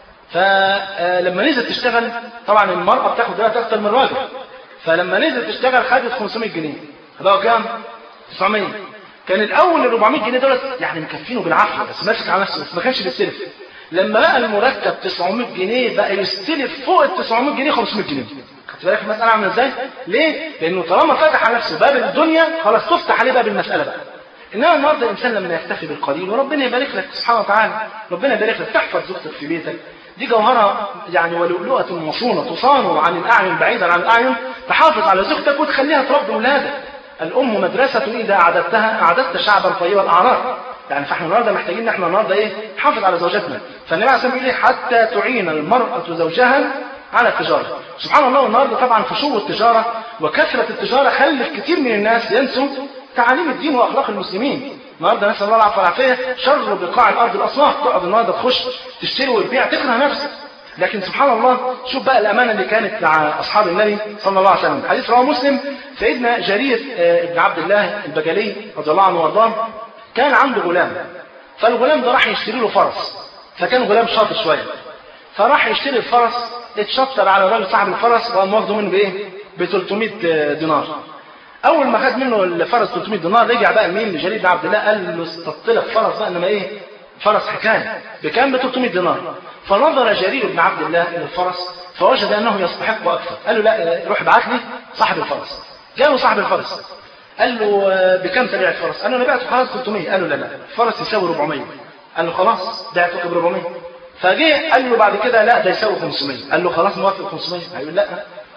فلما نزلت تشتغل طبعا المرأة بتاخد دلوقتي أكتر من الراجل فلما نزلت تشتغل خدت 500 جنيه بقوا كام؟ 900 كان الأول ال 400 جنيه دولت يعني مكفينه بالعافية بس ماسك على نفسه بس ما كانش بيستلف لما بقى المرتب 900 جنيه بقى يستلف فوق ال 900 جنيه 500 جنيه خدت بالك المسألة عاملة ازاي؟ ليه؟ لأنه طالما فتح على نفسه باب الدنيا خلاص تفتح عليه باب المسألة بقى انما النهارده الانسان لما يكتفي بالقليل وربنا يبارك لك سبحانه وتعالى ربنا يبارك لك تحفظ زوجتك في بيتك دي جوهرة يعني ولؤلؤة مصونة تصان عن الأعين بعيدا عن الأعين تحافظ على زوجتك وتخليها تربي أولادك الأم مدرسة إذا أعددتها أعددت شعبا طيب الأعراق يعني فاحنا النهارده محتاجين ان احنا النهارده ايه نحافظ على زوجاتنا فالنبي عليه الصلاه والسلام يقول إيه؟ حتى تعين المرأة زوجها على التجارة سبحان الله النهارده طبعا فشو التجارة وكثرة التجارة خلت كتير من الناس ينسوا تعاليم الدين واخلاق المسلمين النهارده نسال الله العفو والعافيه شر بقاع الارض الاسواق تقعد النهارده تخش تشتري وتبيع تكره نفسك لكن سبحان الله شوف بقى الامانه اللي كانت مع اصحاب النبي صلى الله عليه وسلم حديث رواه مسلم سيدنا جرير آه، بن عبد الله البجلي رضي الله عنه وارضاه كان عنده غلام فالغلام ده راح يشتري له فرس فكان غلام شاطر شويه فراح يشتري الفرس اتشطر على الراجل صاحب الفرس وقام واخده منه بايه؟ ب 300 دينار اول ما خد منه الفرس 300 دينار رجع بقى مين لجرير بن عبد الله قال له استطلق لك فرس بقى انما ايه فرس حكايه بكام ب 300 دينار فنظر جرير بن عبد الله الى الفرس فوجد انه يستحق اكثر قال له لا روح ابعت لي صاحب الفرس جاء صاحب الفرس قال له آه، بكام تبيع الفرس؟ قال له انا بعته خلاص 300 قال له لا لا الفرس يساوي 400 قال له خلاص بعته ب 400 فجه قال له بعد كده لا ده يساوي 500 قال له خلاص موافق 500 هيقول لا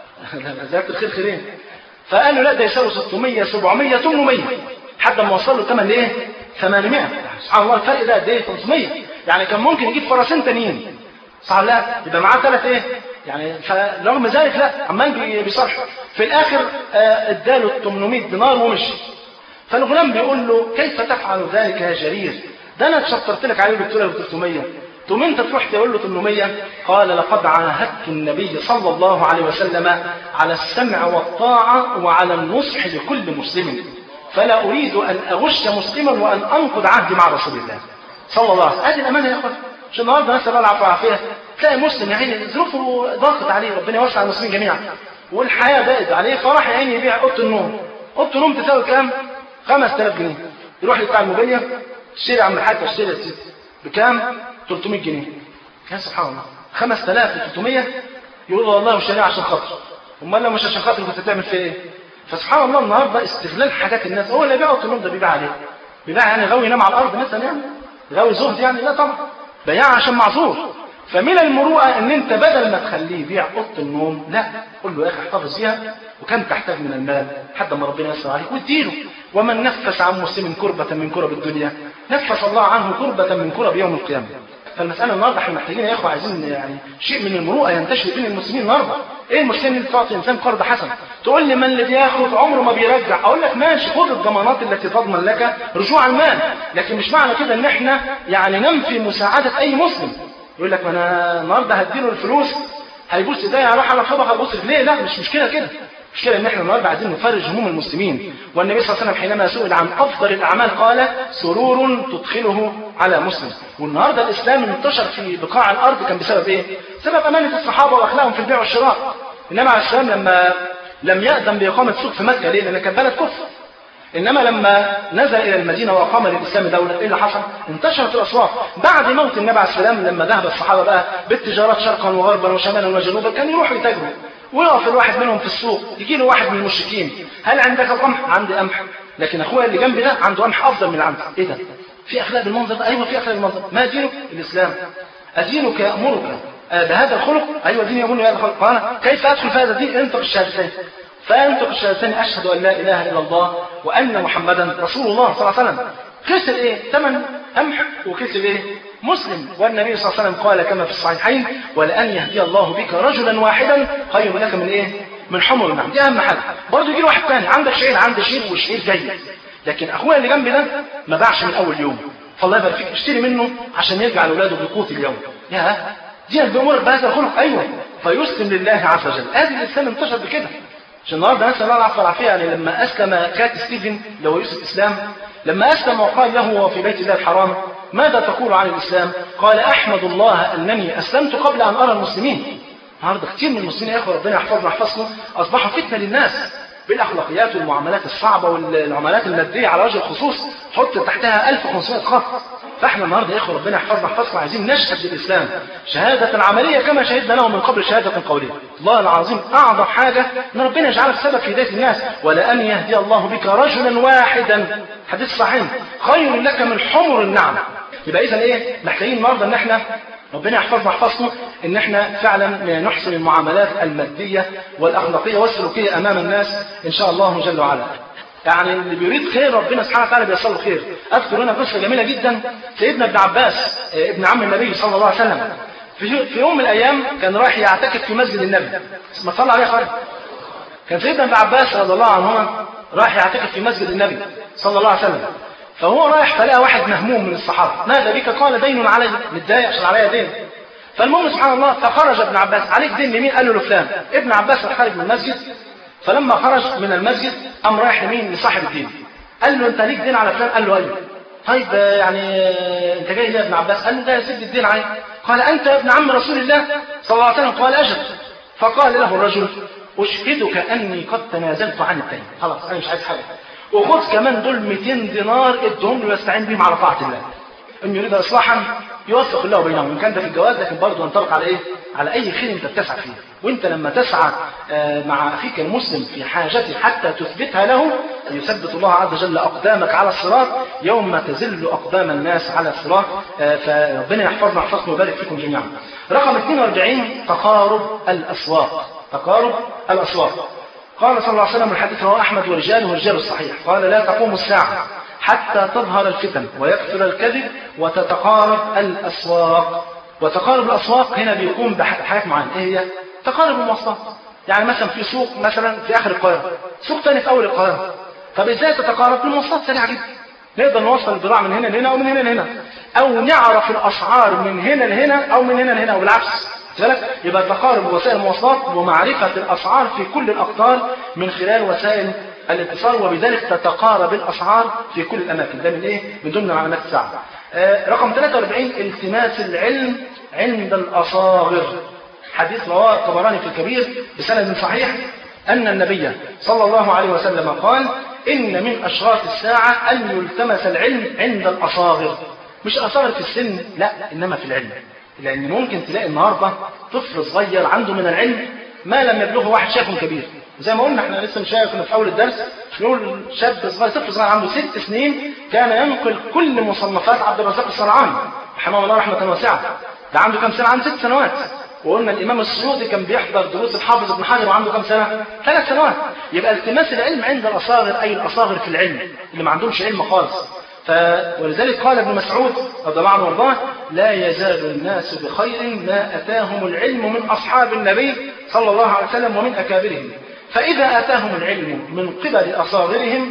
زيادة الخير خيرين فقال له لا ده يساوي 600 700 800 لحد ما وصل له ثمن ايه 800 سبحان الله الفرق ده قد ايه 500 يعني كان ممكن يجيب فرسين تانيين صح لا يبقى معاه ثلاث ايه يعني فرغم ذلك لا عمال بي- بيصرح في الاخر آه، اداله 800 دينار ومشي فالغلام بيقول له كيف تفعل ذلك يا جرير ده انا اتشطرت لك عليه وجبت له 300 تقوم انت تروح تقول له 800 قال لقد عاهدت النبي صلى الله عليه وسلم على السمع والطاعه وعلى النصح لكل مسلم فلا اريد ان اغش مسلما وان انقض عهدي مع رسول الله صلى الله عليه وسلم ادي الامانه يا اخوان مش النهارده نسال الله العفو والعافيه تلاقي مسلم يا عيني ظروفه ضاقت عليه ربنا يوسع على المسلمين جميعا والحياه ضاقت عليه فراح يا عيني يبيع اوضه النوم اوضه النوم تساوي كام 5000 جنيه يروح لبتاع الموبيليا اشتري يا عم الحاج اشتري يا سيدي بكام 300 جنيه يا سبحان الله 5300 يقول والله مش عشان خاطر امال لو مش عشان خاطر كنت هتعمل فيها ايه فسبحان الله النهارده استغلال حاجات الناس هو اللي بيع اوضه النوم ده بيبيع عليه بيبيع يعني غاوي ينام على الارض مثلا يعني غاوي زهد يعني لا طبعا بياع عشان معذور فمن المروءة ان انت بدل ما تخليه يبيع اوضه النوم لا قول له يا اخي احتفظ بيها وكم تحتاج من المال حتى ما ربنا يسر عليك واديله ومن نفس عن مسلم كربة من كرب الدنيا نفس الله عنه كربة من كرب يوم القيامة فالمسألة النهارده احنا محتاجين يا اخوة عايزين يعني شيء من المروءة ينتشر بين المسلمين النهارده ايه المشكلة ان انت تعطي انسان قرض حسن تقول لي من اللي بياخد عمره ما بيرجع اقول لك ماشي خد الضمانات التي تضمن لك رجوع المال لكن مش معنى كده ان احنا يعني ننفي مساعدة اي مسلم يقول لك ما انا النهارده هديله الفلوس هيبص ايديا هروح على خبر هبص ليه لا مش مشكله كده المشكله ان احنا النهارده عايزين نفرج هموم المسلمين والنبي صلى الله عليه وسلم حينما سئل عن افضل الاعمال قال سرور تدخله على مسلم والنهارده الاسلام انتشر في بقاع الارض كان بسبب ايه؟ بسبب امانه الصحابه واخلاقهم في البيع والشراء انما عليه السلام لما لم يأذن بإقامة سوق في مكة ليه؟ لأن كان بلد كفر إنما لما نزل إلى المدينة وأقام للإسلام دولة إيه اللي حصل؟ انتشرت الأسواق بعد موت النبي عليه السلام لما ذهب الصحابة بقى بالتجارات شرقا وغربا وشمالا وجنوبا كانوا يروحوا يتاجروا ويقف الواحد منهم في السوق يجي له واحد من المشركين هل عندك قمح؟ عندي قمح لكن أخويا اللي جنبي ده عنده قمح أفضل من اللي عندي إيه ده؟ في أخلاق بالمنظر ده؟ أيوه في أخلاق بالمنظر ما دينك؟ الإسلام أدينك يأمرك بهذا الخلق أيوه دين يأمرني بهذا الخلق قال كيف أدخل في هذا الدين؟ انطق الشهادتين فينطق الشهادتين أشهد أن لا إله إلا الله وأن محمدا رسول الله صلى الله عليه وسلم كسر إيه؟ ثمن قمح وكسر إيه؟ مسلم والنبي صلى الله عليه وسلم قال كما في الصحيحين ولأن يهدي الله بك رجلا واحدا خير لك من إيه؟ من حمر النعم دي أهم حاجة برضه يجي واحد ثاني عندك شعير عندي شعير والشعير جاي لكن أخويا اللي جنبي ده ما باعش من أول يوم فالله يبارك فيك اشتري منه عشان يرجع لأولاده بقوت اليوم يا دي بأمورك بهذا الخلق أيوه فيسلم لله عز وجل هذه الإسلام انتشر بكده عشان النهارده نسال الله العفو والعافيه يعني لما اسلم كات ستيفن اللي هو يوسف اسلام لما اسلم وقال له وهو في بيت الله الحرام ماذا تقول عن الاسلام؟ قال احمد الله انني اسلمت قبل ان ارى المسلمين. النهارده كتير من المسلمين يا اخوه ربنا يحفظنا ويحفظكم اصبحوا فتنه للناس بالاخلاقيات والمعاملات الصعبه والعملات الماديه على وجه الخصوص حط تحتها 1500 خط فاحنا النهارده يا اخوه ربنا يحفظنا ويحفظكم عايزين نشهد بالاسلام شهاده عمليه كما شهدنا له من قبل شهاده قوليه الله العظيم اعظم حاجه ان ربنا يجعلك سبب في هدايه الناس ولان يهدي الله بك رجلا واحدا حديث صحيح خير لك من حمر النعم يبقى اذا ايه محتاجين النهارده ان احنا ربنا يحفظنا ويحفظكم ان احنا فعلا نحسن المعاملات الماديه والاخلاقيه والسلوكيه امام الناس ان شاء الله جل وعلا يعني اللي بيريد خير ربنا سبحانه وتعالى بيصل له خير اذكر هنا قصه جميله جدا سيدنا ابن عباس ابن عم النبي صلى الله عليه وسلم في في يوم من الايام كان رايح يعتكف في مسجد النبي ما صلى عليه خالد كان سيدنا ابن عباس رضي الله عنهما رايح يعتكف في مسجد النبي صلى الله عليه وسلم فهو رايح فلقى واحد مهموم من الصحابه ماذا بك قال دين علي متضايق عشان عليا دين فالمهم سبحان الله فخرج ابن عباس عليك دين لمين قال له لفلان ابن عباس راح خارج من المسجد فلما خرج من المسجد قام رايح لمين لصاحب الدين قال له انت ليك دين على فلان قال له ايوه طيب يعني انت جاي ليه يا ابن عباس قال له ده سد الدين علي قال انت يا ابن عم رسول الله صلى الله عليه وسلم قال اجل فقال له الرجل اشهدك اني قد تنازلت عن الدين خلاص انا مش عايز حاجه وخد كمان دول 200 دينار ادهم له يستعين بهم على طاعه الله ان يريد اصلاحا يوفق الله بينهم ان كان ده في الجواز لكن برضه ينطبق على ايه؟ على اي خير انت بتسعى فيه وانت لما تسعى مع اخيك المسلم في حاجته حتى تثبتها له يثبت الله عز وجل اقدامك على الصراط يوم تزل اقدام الناس على الصراط فربنا يحفظنا ويحفظكم ويبارك فيكم جميعا. رقم 42 تقارب الاسواق تقارب الاسواق قال صلى الله عليه وسلم الحديث رواه احمد ورجاله رجال الصحيح قال لا تقوم الساعه حتى تظهر الفتن ويكثر الكذب وتتقارب الاسواق وتقارب الاسواق هنا بيقوم بحاجات معينه ايه هي؟ تقارب المواصلات يعني مثلا في سوق مثلا في اخر القاهره سوق ثاني في اول القاهره طب ازاي تتقارب المواصلات سريعه جدا نقدر نوصل البضاعه من هنا لهنا او من هنا لهنا او نعرف الاسعار من هنا لهنا او من هنا لهنا او بالعكس بالك يبقى تقارب وسائل المواصلات ومعرفه الاسعار في كل الاقطار من خلال وسائل الاتصال وبذلك تتقارب الاسعار في كل الاماكن ده من ايه من ضمن علامات الساعه آه، رقم 43 التماس العلم عند الأصاغر حديث رواه الطبراني في الكبير بسند صحيح أن النبي صلى الله عليه وسلم قال إن من أشراط الساعة أن يلتمس العلم عند الأصاغر مش أصاغر في السن لا إنما في العلم لأن ممكن تلاقي النهاردة طفل صغير عنده من العلم ما لم يبلغه واحد شيخ كبير زي ما قلنا احنا لسه مش كنا في اول الدرس نقول شاب صغير طفل صغير عنده ست سنين كان ينقل كل مصنفات عبد الرزاق الصنعاني رحمه الله رحمه واسعه ده عنده كم سنه عنده ست سنوات وقلنا الامام السيوطي كان بيحضر دروس الحافظ ابن حجر وعنده كم سنه؟ ثلاث سنوات يبقى التماس العلم عند الاصاغر اي الاصاغر في العلم اللي ما عندهمش علم خالص ف... ولذلك قال ابن مسعود رضي الله عنه وارضاه لا يزال الناس بخير ما اتاهم العلم من اصحاب النبي صلى الله عليه وسلم ومن اكابرهم فإذا أتاهم العلم من قبل أصاغرهم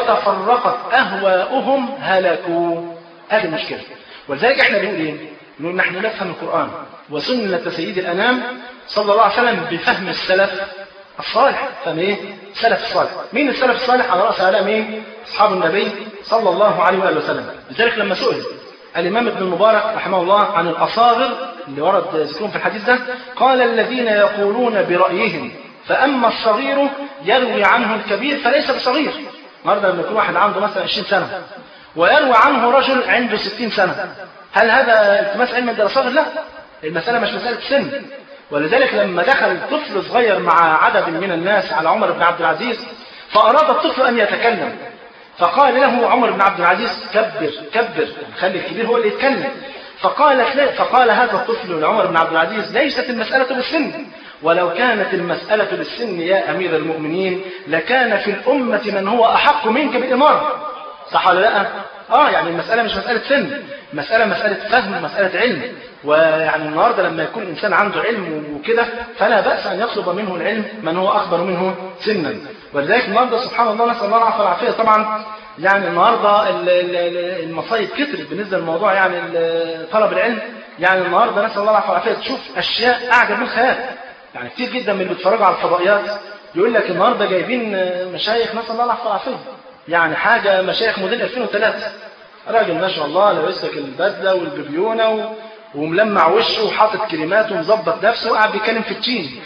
وتفرقت أهواؤهم هلكوا هذه المشكلة ولذلك احنا بنقول ايه؟ نقول نحن نفهم القرآن وسنة سيد الأنام صلى الله عليه وسلم بفهم السلف الصالح فهم ايه؟ السلف الصالح مين السلف الصالح على رأس هؤلاء مين؟ أصحاب النبي صلى الله عليه وآله وسلم لذلك لما سئل الإمام ابن المبارك رحمه الله عن الأصاغر اللي ورد ذكرهم في الحديث ده قال الذين يقولون برأيهم فأما الصغير يروي عنه الكبير فليس بصغير النهارده لما يكون واحد عنده مثلا 20 سنة ويروي عنه رجل عنده 60 سنة هل هذا التماس علم عند الصغير؟ لا المسألة مش مسألة سن ولذلك لما دخل طفل صغير مع عدد من الناس على عمر بن عبد العزيز فأراد الطفل أن يتكلم فقال له عمر بن عبد العزيز كبر كبر خلي الكبير هو اللي يتكلم فقال فقال هذا الطفل لعمر بن عبد العزيز ليست المسألة بالسن ولو كانت المسألة بالسن يا أمير المؤمنين لكان في الأمة من هو أحق منك بالإمارة صح ولا لا؟ اه يعني المسألة مش مسألة سن مسألة مسألة فهم مسألة علم ويعني النهارده لما يكون الإنسان عنده علم وكده فلا بأس أن يطلب منه العلم من هو أكبر منه سنا ولذلك النهارده سبحان الله نسأل الله العافية والعافية طبعا يعني النهارده المصايب كترت بالنسبة للموضوع يعني طلب العلم يعني النهارده نسأل الله العافية والعافية تشوف أشياء أعجب من الخيال يعني كتير جدا من اللي بيتفرجوا على الفضائيات يقول لك النهارده جايبين مشايخ نسال الله العفو والعافيه يعني حاجه مشايخ موديل 2003 راجل ما شاء الله لابس لك البدله والببيونه و... وملمع وشه وحاطط كلمات ومظبط نفسه وقاعد بيتكلم في التين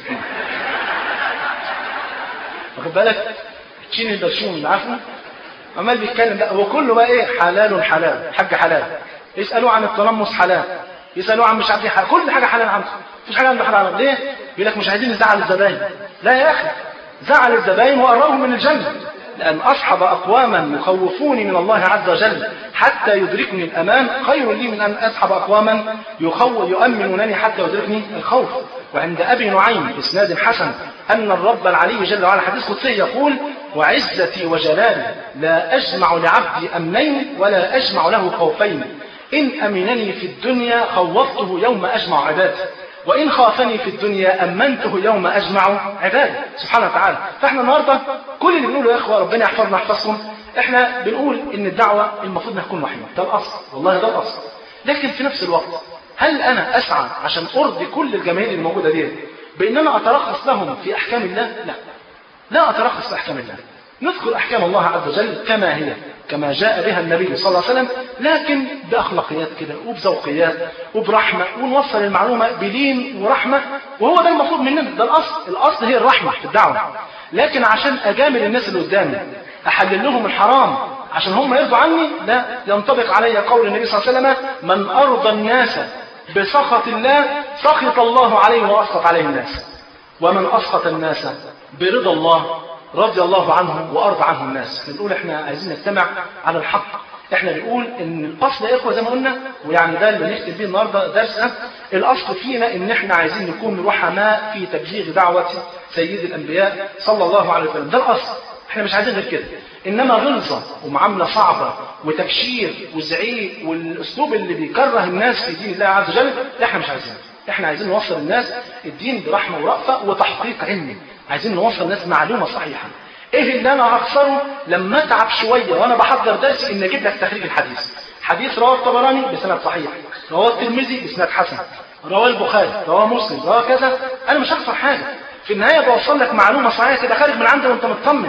واخد بالك التين البرشوم عارفه عمال بيتكلم بقى هو كله بقى ايه حلال حلال حاج حلال يسالوه عن التلمس حلال يسالوه عن مش عارف ايه حلال. كل حاجه حلال عنده مفيش حاجه عنده حلال ليه يقول لك مش عايزين نزعل الزباين لا يا اخي زعل الزباين وقربهم من الجنه لأن أصحب أقواما يخوفوني من الله عز وجل حتى يدركني الأمان خير لي من أن أصحب أقواما يخو يؤمنونني حتى يدركني الخوف وعند أبي نعيم بإسناد حسن أن الرب العلي جل وعلا حديث قدسي يقول وعزتي وجلالي لا أجمع لعبدي أمنين ولا أجمع له خوفين إن أمنني في الدنيا خوفته يوم أجمع عبادي وإن خافني في الدنيا أمنته يوم أجمع عبادي سبحانه وتعالى فإحنا النهاردة كل اللي بنقوله يا إخوة ربنا يحفظنا يحفظكم إحنا بنقول إن الدعوة المفروض انها تكون وحيدة ده الأصل والله ده الأصل لكن في نفس الوقت هل أنا أسعى عشان أرضي كل الجماهير الموجودة دي بإن أنا أترخص لهم في أحكام الله لا لا أترخص في أحكام الله نذكر أحكام الله عز وجل كما هي كما جاء بها النبي صلى الله عليه وسلم لكن بأخلاقيات كده وبذوقيات وبرحمة ونوصل المعلومة بلين ورحمة وهو ده المفروض مننا ده الأصل الأصل هي الرحمة في الدعوة لكن عشان أجامل الناس اللي قدامي أحلل لهم الحرام عشان هم يرضوا عني لا ينطبق علي قول النبي صلى الله عليه وسلم من أرضى الناس بسخط الله سخط الله عليه وأسخط عليه الناس ومن أسخط الناس برضا الله رضي الله عنه وارضى عنه الناس بنقول احنا عايزين نجتمع على الحق احنا بنقول ان الاصل يا اخوه زي ما قلنا ويعني ده اللي نختم بيه النهارده درسنا الاصل فينا ان احنا عايزين نكون رحماء في تبليغ دعوه سيد الانبياء صلى الله عليه وسلم ده الاصل احنا مش عايزين غير كده انما غلظه ومعامله صعبه وتبشير وزعيق والاسلوب اللي بيكره الناس في دين الله عز وجل احنا مش عايزينه احنا عايزين نوصل الناس الدين برحمه ورأفه وتحقيق علمي عايزين نوصل الناس معلومه صحيحه ايه اللي انا هخسره لما اتعب شويه وانا بحضر درسي ان اجيب لك تخريج الحديث حديث رواه الطبراني بسند صحيح رواه الترمذي بسند حسن رواه البخاري رواه مسلم رواه كذا انا مش هخسر حاجه في النهايه بوصل لك معلومه صحيحه كده خارج من عندي وانت مطمن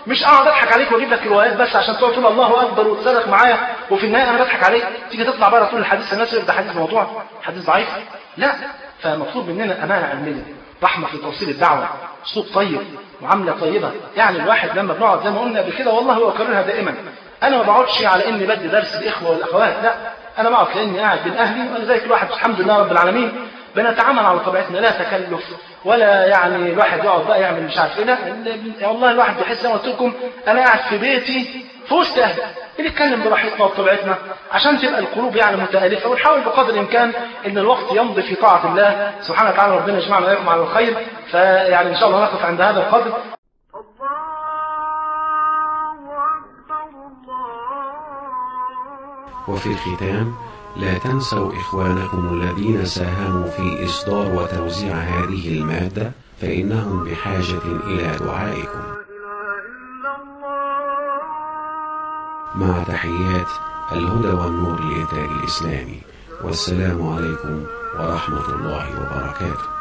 مش اقعد اضحك عليك واجيب لك روايات بس عشان تقعد تقول الله اكبر وتصرخ معايا وفي النهايه انا بضحك عليك تيجي تطلع بره تقول الحديث الناس ده حديث موضوع حديث ضعيف لا فمطلوب مننا امانه علميه رحمه في توصيل الدعوه اسلوب طيب معامله طيبه يعني الواحد لما بنقعد زي ما قلنا قبل كده والله واكررها دائما انا ما بقعدش على اني بدي درس الاخوه والاخوات لا انا بقعد كاني قاعد بين اهلي ولذلك الواحد الحمد لله رب العالمين بنتعامل على طبيعتنا لا تكلف ولا يعني الواحد يقعد بقى يعمل مش عارف ايه لا والله الواحد بيحس زي ما قلت لكم انا قاعد في بيتي في وسط اهلي بنتكلم براحتنا وبطبيعتنا عشان تبقى القلوب يعني متالفه ونحاول بقدر الامكان ان الوقت يمضي في طاعه الله سبحانه وتعالى ربنا يجمعنا واياكم على الخير فيعني ان شاء الله نقف عند هذا القدر وفي الختام لا تنسوا إخوانكم الذين ساهموا في إصدار وتوزيع هذه المادة فإنهم بحاجة إلى دعائكم مع تحيات الهدى والنور للإنتاج الإسلامي والسلام عليكم ورحمة الله وبركاته